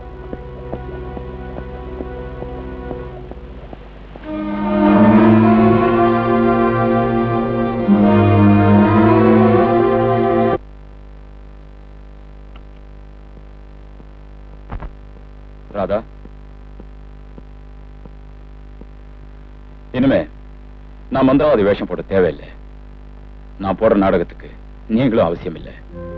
ராதா இனிமே நான் மந்திரவாதி வேஷம் போட தேவையில்லை நான் போடுற நாடகத்துக்கு நீங்களும் அவசியம் இல்லை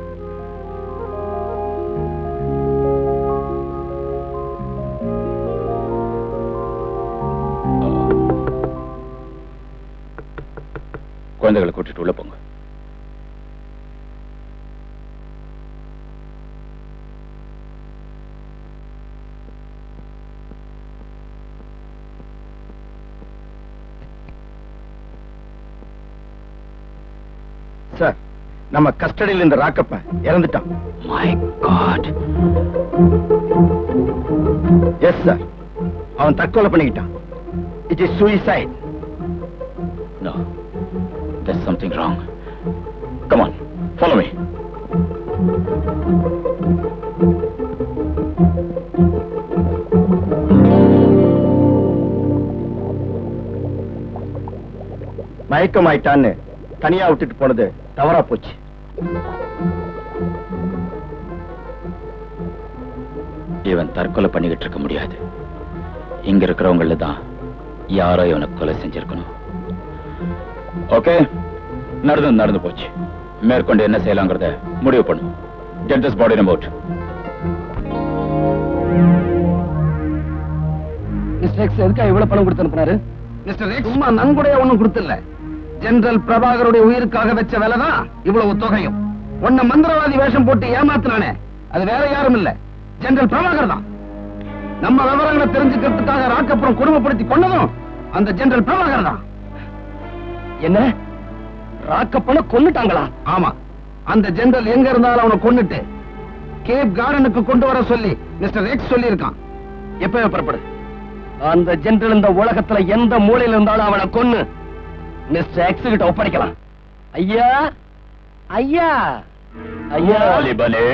குழந்தைகளை கூட்டிட்டு உள்ள போங்க சார் நம்ம கஸ்டடியில் இந்த ராக்கப்ப இறந்துட்டான் மை காட் எஸ் சார் அவன் தற்கொலை பண்ணிக்கிட்டான் it is suicide No, there's something wrong. Come on, follow me. மயக்கமாயிட்டான்னு தனியா விட்டுட்டு போனது தவறா போச்சு இவன் தற்கொலை பண்ணிக்கிட்டு இருக்க முடியாது இங்க இருக்கிறவங்கள தான் யாரோ இவனை கொலை செஞ்சிருக்கணும் ஓகே நடந்து நடந்து போச்சு மேற்கொண்டு என்ன செய்யலாங்கிறத முடிவு பண்ணும் get this body out mister X எதுக்கா இவ்வளவு பணம் கொடுத்து அனுப்புனாரு மிஸ்டர் எக்ஸ் சும்மா நன்கொடைய ஒண்ணும் கொடுத்தில்ல ஜெனரல் பிரபாகருடைய உயிருக்காக வச்ச வேலைதான் இவ்வளவு தொகையும் உன்னை மந்திரவாதி வேஷம் போட்டு ஏமாத்தினானே அது வேற யாரும் இல்ல ஜெனரல் பிரபாகர் தான் நம்ம விவரங்களை தெரிஞ்சுக்கிறதுக்காக ராக்கப்புறம் குடும்பப்படுத்தி கொண்டதும் அந்த ஜெனரல் பிரபாகர் தான் என்ன ராக்கப்பன கொன்னுட்டாங்களா ஆமா அந்த ஜெனரல் எங்க இருந்தாலும் அவனை கொன்னுட்டு கேப் கார்டனுக்கு கொண்டு வர சொல்லி மிஸ்டர் எக்ஸ் சொல்லி இருக்கான் எப்ப புறப்படு அந்த ஜெனரல் இந்த உலகத்துல எந்த மூலையில இருந்தாலும் அவனை கொன்னு மிஸ்டர் எக்ஸ் கிட்ட ஒப்படைக்கலாம் ஐயா ஐயா ஐயா வாலிபனே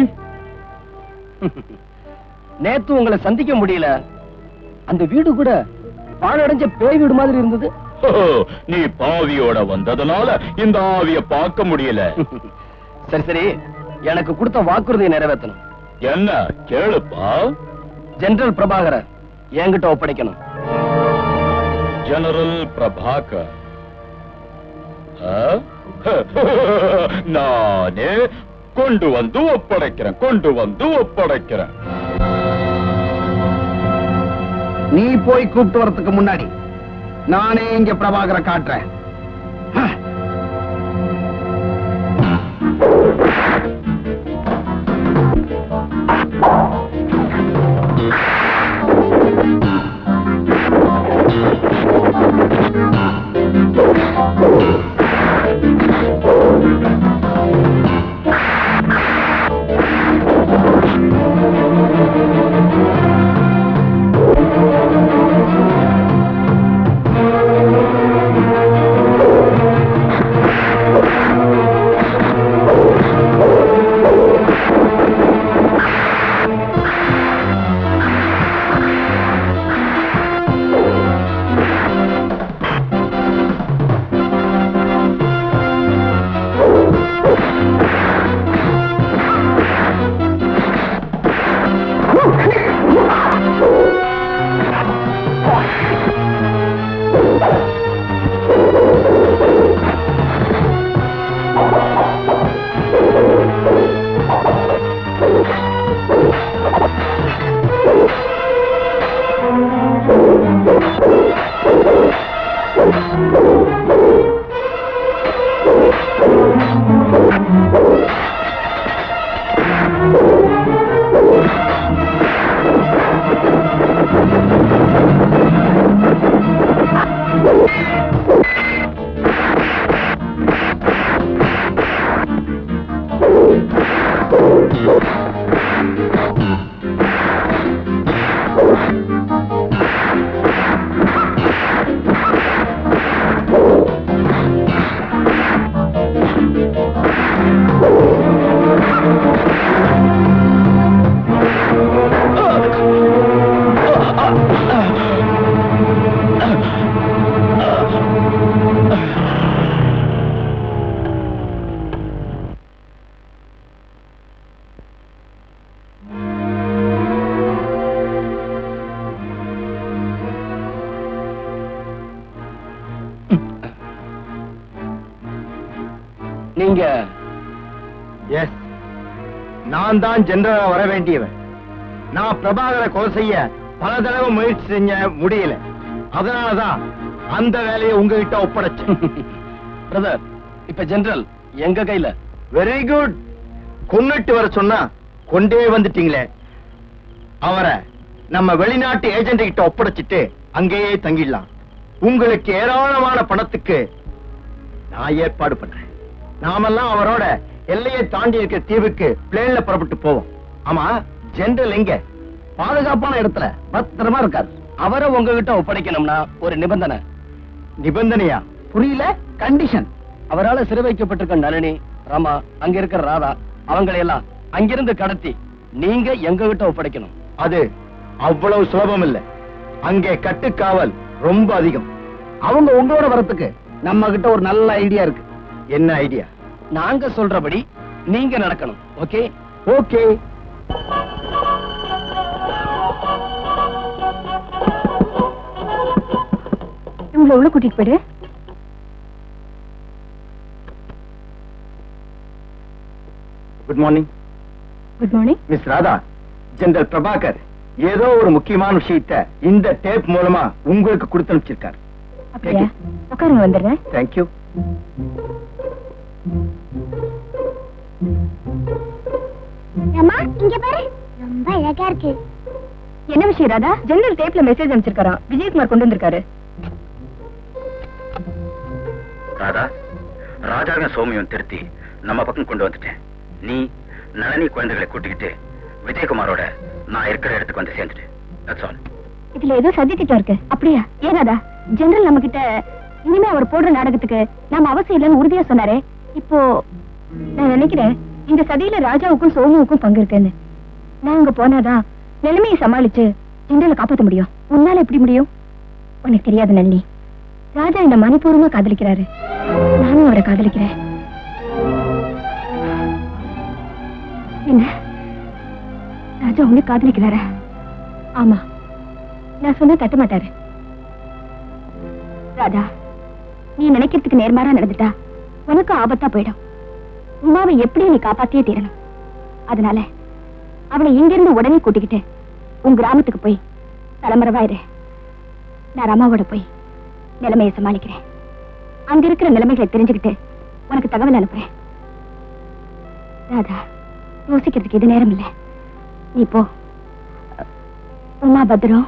நேத்து உங்களை சந்திக்க முடியல அந்த வீடு கூட பாழடைஞ்ச பேய் வீடு மாதிரி இருந்தது ஓ, நீ பாவியோட வந்ததுனால இந்த ஆவிய பார்க்க முடியல சரி சரி எனக்கு கொடுத்த வாக்குறுதியை நிறைவேற்றணும் என்ன கேளுப்பா ஜெனரல் பிரபாகர என்கிட்ட ஒப்படைக்கணும் ஜெனரல் பிரபாகர் ஆ? நானே கொண்டு வந்து ஒப்படைக்கிறேன் கொண்டு வந்து ஒப்படைக்கிறேன் நீ போய் கூப்பிட்டு வரதுக்கு முன்னாடி நானே இங்க பிரபாகரை காட்டுறேன் நீங்க எஸ் நான் தான் ஜெனரலா வர வேண்டியவன் நான் பிரபாகரை கொலை செய்ய பல தடவை முயற்சி செஞ்ச முடியல அதனாலதான் அந்த வேலையை உங்ககிட்ட ஒப்படைச்சேன் பிரதர் இப்ப ஜெனரல் எங்க கையில வெரி குட் கொன்னுட்டு வர சொன்னா கொண்டே வந்துட்டீங்களே அவரை நம்ம வெளிநாட்டு ஏஜென்ட் கிட்ட ஒப்படைச்சிட்டு அங்கேயே தங்கிடலாம் உங்களுக்கு ஏராளமான பணத்துக்கு நான் ஏற்பாடு பண்றேன் நாமெல்லாம் அவரோட எல்லையை தாண்டி இருக்கிற தீவுக்கு பிளேன்ல புறப்பட்டு போவோம் ஆமா ஜெனரல் எங்க பாதுகாப்பான இடத்துல பத்திரமா இருக்காரு அவரை உங்ககிட்ட ஒப்படைக்கணும்னா ஒரு நிபந்தனை நிபந்தனையா புரியல கண்டிஷன் அவரால சிறை வைக்கப்பட்டிருக்க நளினி ராமா அங்க இருக்கிற ராதா அவங்களை எல்லாம் அங்கிருந்து கடத்தி நீங்க எங்க கிட்ட ஒப்படைக்கணும் அது அவ்வளவு சுலபம் இல்ல அங்கே கட்டுக்காவல் ரொம்ப அதிகம் அவங்க உங்களோட வரத்துக்கு நம்ம கிட்ட ஒரு நல்ல ஐடியா இருக்கு என்ன ஐடியா நாங்க சொல்றபடி நீங்க நடக்கணும் ஓகே ஓகே இவங்களை உள்ள கூட்டிட்டு போயிடு good morning good morning miss Radha general Prabhakar ஏதோ ஒரு முக்கியமான விஷயத்த இந்த டேப் மூலமா உங்களுக்கு கொடுத்து அனுப்பிச்சிருக்காரு அப்படியா உட்காருங்க வந்துடுறேன் தேங்க்யூ அம்மா இங்க பாரு ரொம்ப அழகா இருக்கு என்ன விஷயம் ராதா ஜெனரல் டேப்ல மெசேஜ் அனுப்பிச்சிருக்காராம் விஜயகுமார் கொண்டு வந்திருக்காரு ராதா ராஜாவையும் சோமியும் திருத்தி நம்ம பக்கம் கொண்டு வந்துட்டேன் நீ நளினி குழந்தைகளை கூட்டிக்கிட்டு விஜயகுமாரோட நான் இருக்கிற இடத்துக்கு வந்து சேர்ந்துட்டு தட்ஸ் ஆல் இதுல ஏதோ சதி திட்டம் இருக்கு அப்படியா ஏன் ராதா ஜெனரல் நம்ம கிட்ட இனிமே அவர் போடுற நாடகத்துக்கு நாம அவசியம் இல்லைன்னு உறுதியா சொன்னாரே இப்போ நான் நினைக்கிறேன் இந்த சதியில ராஜாவுக்கும் சோமுவுக்கும் பங்கு இருக்குன்னு நான் அங்க போனாதான் நிலைமையை சமாளிச்சு ஜெனரலை காப்பாத்த முடியும் உன்னால எப்படி முடியும் உனக்கு தெரியாது நளினி ராஜா என்ன மணிப்பூர்வமா காதலிக்கிறாரு நானும் அவரை காதலிக்கிறேன் என்ன ராஜா உன்னை காதலிக்கிறாரா ஆமா நான் சொன்ன தட்ட மாட்டாரு ராதா நீ நினைக்கிறதுக்கு நேர்மாறா நடந்துட்டா உனக்கு ஆபத்தா போயிடும் உமாவை எப்படி நீ காப்பாத்தியே தீரணும் அதனால அவளை இங்கிருந்து உடனே கூட்டிக்கிட்டு உன் கிராமத்துக்கு போய் தலைமறைவாயிரு நான் ரமாவோட போய் நிலைமையை சமாளிக்கிறேன் அங்க இருக்கிற நிலைமைகளை தெரிஞ்சுக்கிட்டு உனக்கு தகவல் அனுப்புறேன் ராதா யோசிக்கிறதுக்கு இது நேரம் இல்ல நீ போ உமா பத்ரம்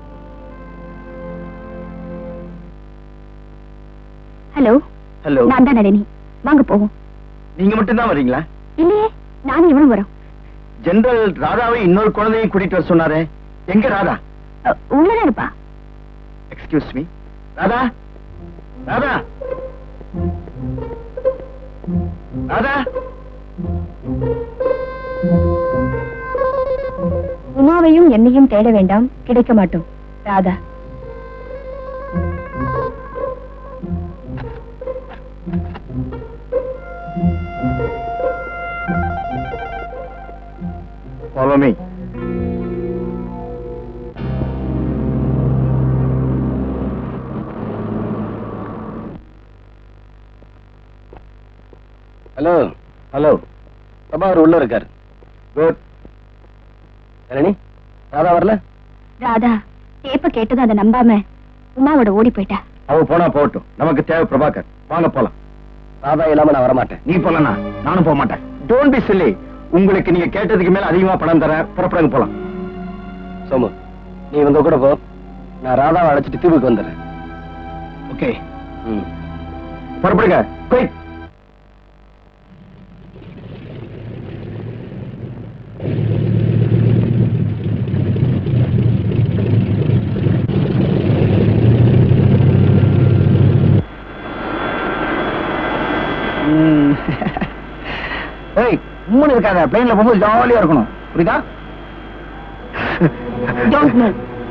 ஹலோ ஹலோ நான் தான் நளினி வாங்க போவோம் நீங்க மட்டும் தான் வரீங்களா இல்லையே நானும் இவனும் வரோம் ஜெனரல் ராதாவை இன்னொரு குழந்தையும் கூட்டிட்டு வர சொன்னாரே எங்க ராதா அ, உள்ளதான் இருப்பா எக்ஸ்கியூஸ் மீ ராதா ராதா ராதா உமாவையும் என்னையும் தேட வேண்டாம் கிடைக்க மாட்டோம் Radha follow me hello hello Prabhakar உள்ள இருக்காரு குட் நளினி ராதா வரல ராதா டேப்ப கேட்டதும் அதை நம்பாம உமாவோட ஓடி போயிட்டா அவ போனா போகட்டும் நமக்கு தேவை பிரபாகர் வாங்க போலாம் ராதா இல்லாம நான் வரமாட்டேன் நீ போலனா நானும் போக மாட்டேன் டோன்ட் பி சில்லி உங்களுக்கு நீங்க கேட்டதுக்கு மேல அதிகமா பணம் தரேன் புறப்படுங்க போலாம் சோமு நீ இவங்க கூட போ நான் ராதாவை அழைச்சிட்டு தீவுக்கு வந்துடுறேன் ஓகே ம் புறப்படுங்க குயிக் ஏய் மூணு இருக்காத பிளேன்ல போகும்போது ஜாலியா இருக்கணும் புரியுதா Don't move.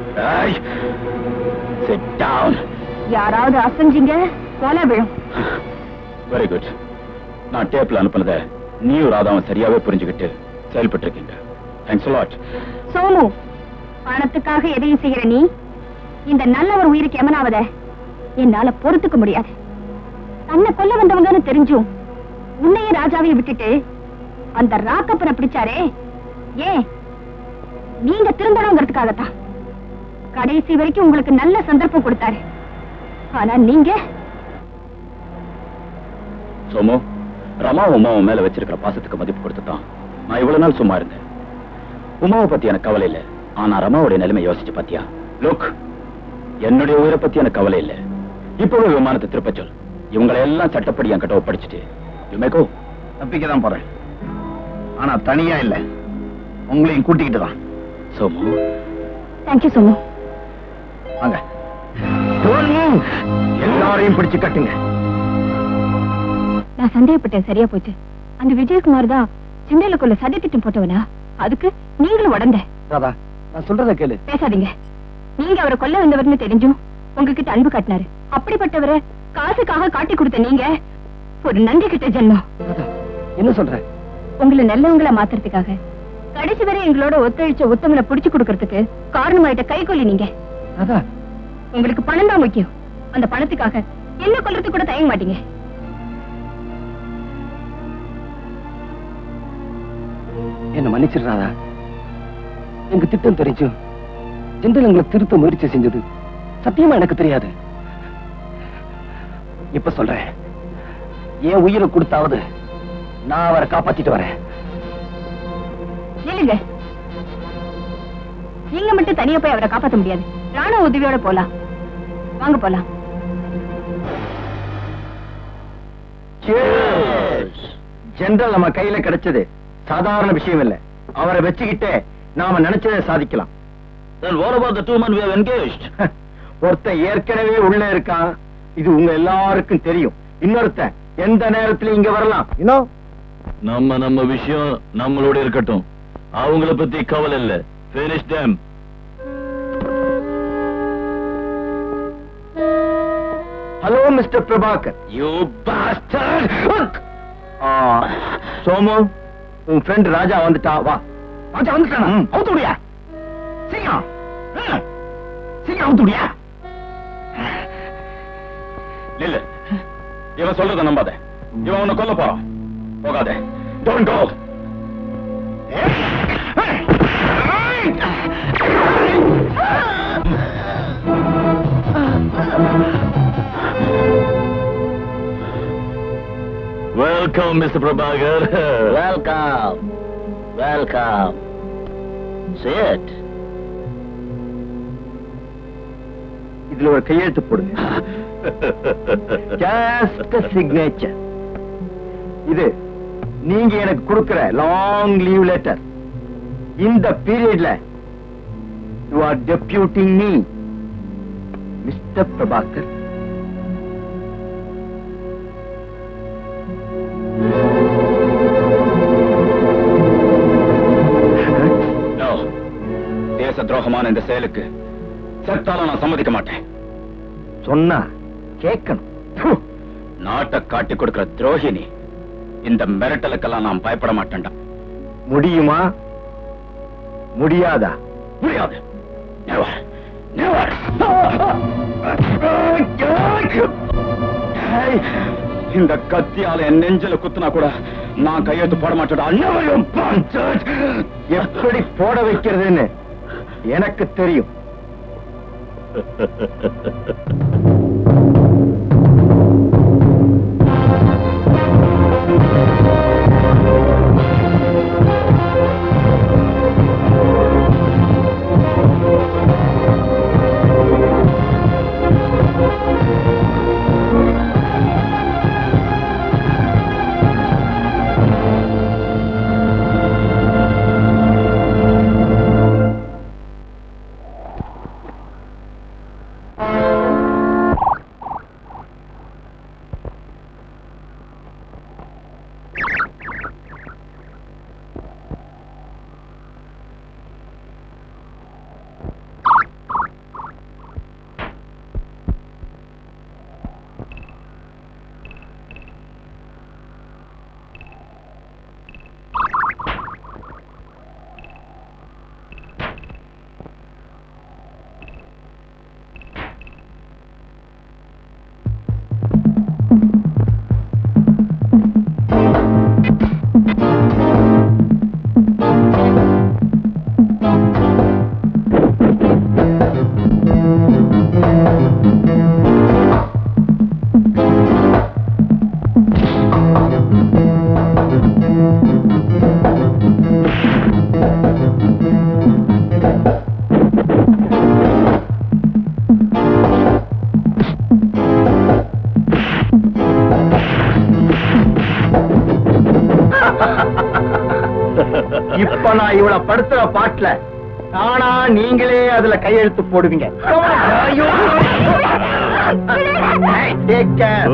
சிட் டவுன் யாராவது அசைஞ்சிங்க கொலை விழும் வெரி குட் நான் டேப்ல அனுப்புனதை நீயும் ராதாவும் சரியாவே புரிஞ்சுக்கிட்டு செயல்பட்டு இருக்கீங்க தேங்க்ஸ் லாட் சோமு பணத்துக்காக எதையும் செய்யற நீ இந்த நல்ல ஒரு உயிருக்கு எமனாவத என்னால பொறுத்துக்க முடியாது தன்னை கொல்ல வந்தவங்கன்னு தெரிஞ்சும் உன்னையும் ராஜாவையும் விட்டுட்டு அந்த ராக்கப்பனை பிடிச்சாரே ஏன் நீங்க திருந்தணுங்கிறதுக்காகத்தான் கடைசி வரைக்கும் உங்களுக்கு நல்ல சந்தர்ப்பம் கொடுத்தாரு ஆனா நீங்க சோமு ரமா உமாவும் மேல வச்சிருக்கிற பாசத்துக்கு மதிப்பு கொடுத்துட்டான் நான் இவ்வளவு நாள் சும்மா இருந்தேன் உமாவை பத்தி எனக்கு கவலை இல்ல ஆனா ரமாவுடைய நிலைமை யோசிச்சு பாத்தியா லுக் என்னுடைய உயிரை பத்தி எனக்கு கவலை இல்ல இப்பவே விமானத்தை திருப்ப சொல் இவங்களை எல்லாம் சட்டப்படி என்கிட்ட ஒப்படைச்சிட்டு யுமேகோ தப்பிக்க தான் போறேன் ஆனா தனியா இல்ல உங்களையும் கூட்டிக்கிட்டு தான் சோமு தேங்க்யூ சோமு வாங்க எல்லாரையும் பிடிச்சு கட்டுங்க நான் சந்தேகப்பட்டேன் சரியா போச்சு அந்த விஜயகுமார் தான் சிந்தையிலுக்குள்ள சதி திட்டம் போட்டவனா அதுக்கு நீங்களும் உடந்த ராதா நான் சொல்றத கேளு பேசாதீங்க நீங்க அவரை கொல்ல வந்தவர்னு தெரிஞ்சும் உங்ககிட்ட அன்பு காட்டினாரு அப்படிப்பட்டவரை காசுக்காக காட்டி கொடுத்த நீங்க ஒரு நன்றி கிட்ட ஜென்மம் என்ன சொல்ற உங்களை நல்லவங்கள மாத்துறதுக்காக கடைசி வரை எங்களோட ஒத்துழைச்ச உத்தமனை புடிச்சு கொடுக்கறதுக்கு காரணமாயிட்ட கைகொல்லி நீங்க ராதா உங்களுக்கு பணம் தான் முக்கியம் அந்த பணத்துக்காக என்ன கொல்றதுக்கு கூட தயங்க மாட்டீங்க என்ன மன்னிச்சிரு ராதா எங்க திட்டம் தெரிஞ்சும் ஜென்ரல் எங்களை திருத்த முயற்சி செஞ்சது சத்தியமா எனக்கு தெரியாது இப்ப சொல்றேன் என் உயிரை கொடுத்தாவது நான் அவரை காப்பாத்திட்டு வரேன் நில்லுங்க நீங்க மட்டும் தனியா போய் அவரை காப்பாத்த முடியாது ராணுவ உதவியோட போலாம் வாங்க போலாம் ஜெனரல் நம்ம கையில கிடைச்சது சாதாரண விஷயம் இல்ல அவரை வச்சுக்கிட்டே நாம நினைச்சதை சாதிக்கலாம் Then what about the two men we have engaged? ஒருத்தன் ஏற்கனவே உள்ள இருக்கான் இது உங்க எல்லாருக்கும் தெரியும் இன்னொருத்தன் எந்த நேரத்துல இங்க வரலாம் இன்னும் நம்ம நம்ம விஷயம் நம்மளோட இருக்கட்டும் அவங்கள பத்தி கவலை இல்ல finish them hello mister Prabhakar you bastard ஆ, சோமு உன் ஃப்ரெண்ட் ராஜா வந்துட்டா வா ராஜா வந்துட்டானா அவுத்து விடியா சீக்கிரம் ம். சீக்கிரம் அவுத்து விடியா இல்ல இவன் சொல்றத நம்பாத இவன் உன்னை கொல்ல போறான் போகாத don't go welcome mister Prabhakar welcome welcome சேட் இதுல ஒரு கையெழுத்து போடுங்க ஜஸ்ட் சிக்னேச்சர் இது நீங்க எனக்கு கொடுக்கிற லாங் லீவ் லெட்டர் இந்த பீரியட்ல you are deputing me mister Prabhakar No. தேச துரோகமான இந்த செயலுக்கு செத்தாலும் நான் சம்மதிக்க மாட்டேன் சொன்னா கேட்கணும் ப்பு. நாட்டை காட்டி கொடுக்கிற துரோகினி இந்த மிரட்டலுக்கெல்லாம் நான் பயப்பட மாட்டேன்டா முடியுமா முடியாதா முடியாது Never. Never. ஏய், இந்த கத்தியால என் நெஞ்சில குத்துனா கூட நான் கையெழுத்து போட மாட்டேன்டா Never you bastard. எப்படி போட வைக்கிறதுன்னு எனக்கு தெரியும் இப்ப நான் இவள படுத்துற பாட்டுல ஆனா நீங்களே அதுல கையெழுத்து போடுவீங்க ஐயோ. Take care.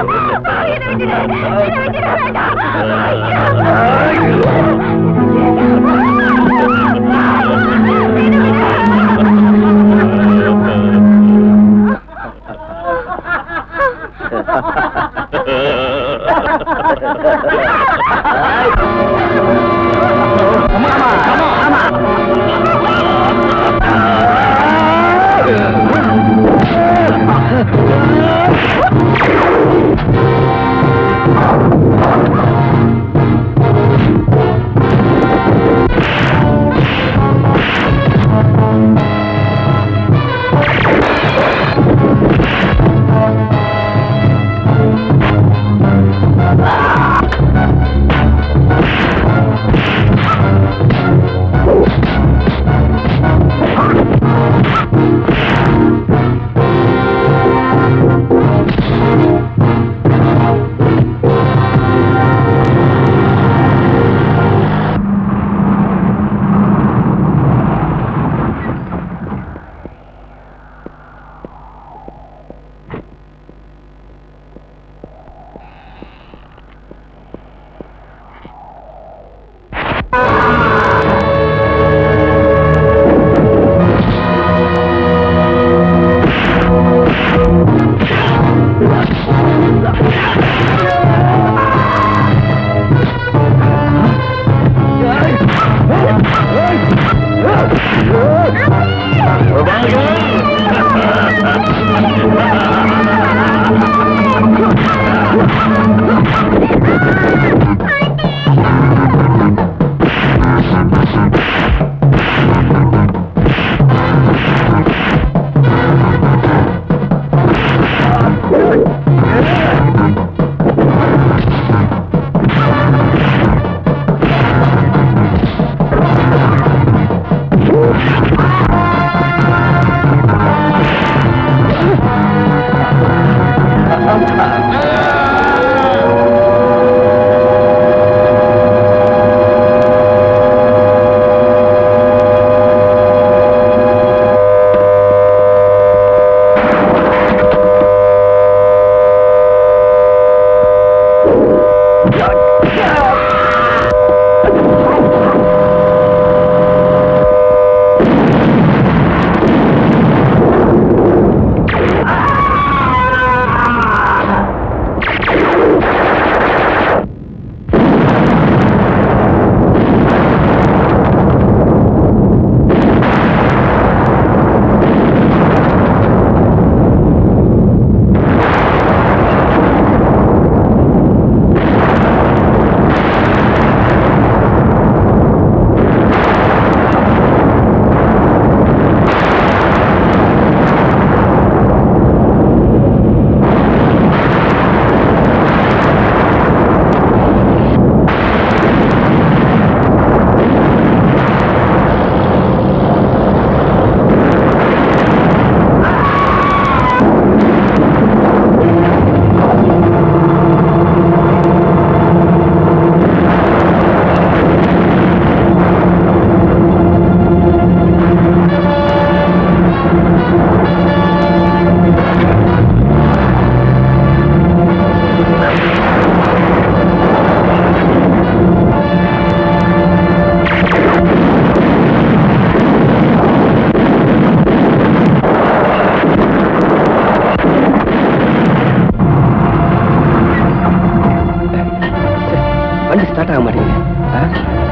வண்டி ஸ்டார்ட் ஆக மாட்டேங்குது ஆ?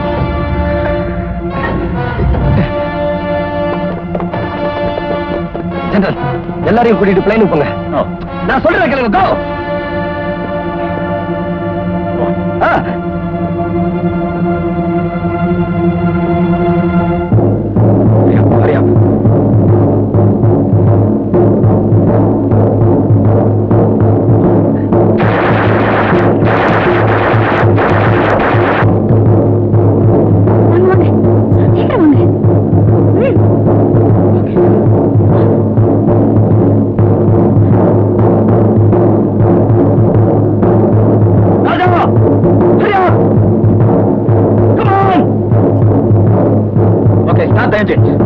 ஜெனரல் எல்லாரையும் கூட்டிட்டு பிளைனுக்கு போங்க நான் சொல்றேன் கேளுங்க கோ ஆ ஹரியா வாங்க வாங்க சீக்கிரம் வாங்க ம். ராஜா ஹரியா arrange it.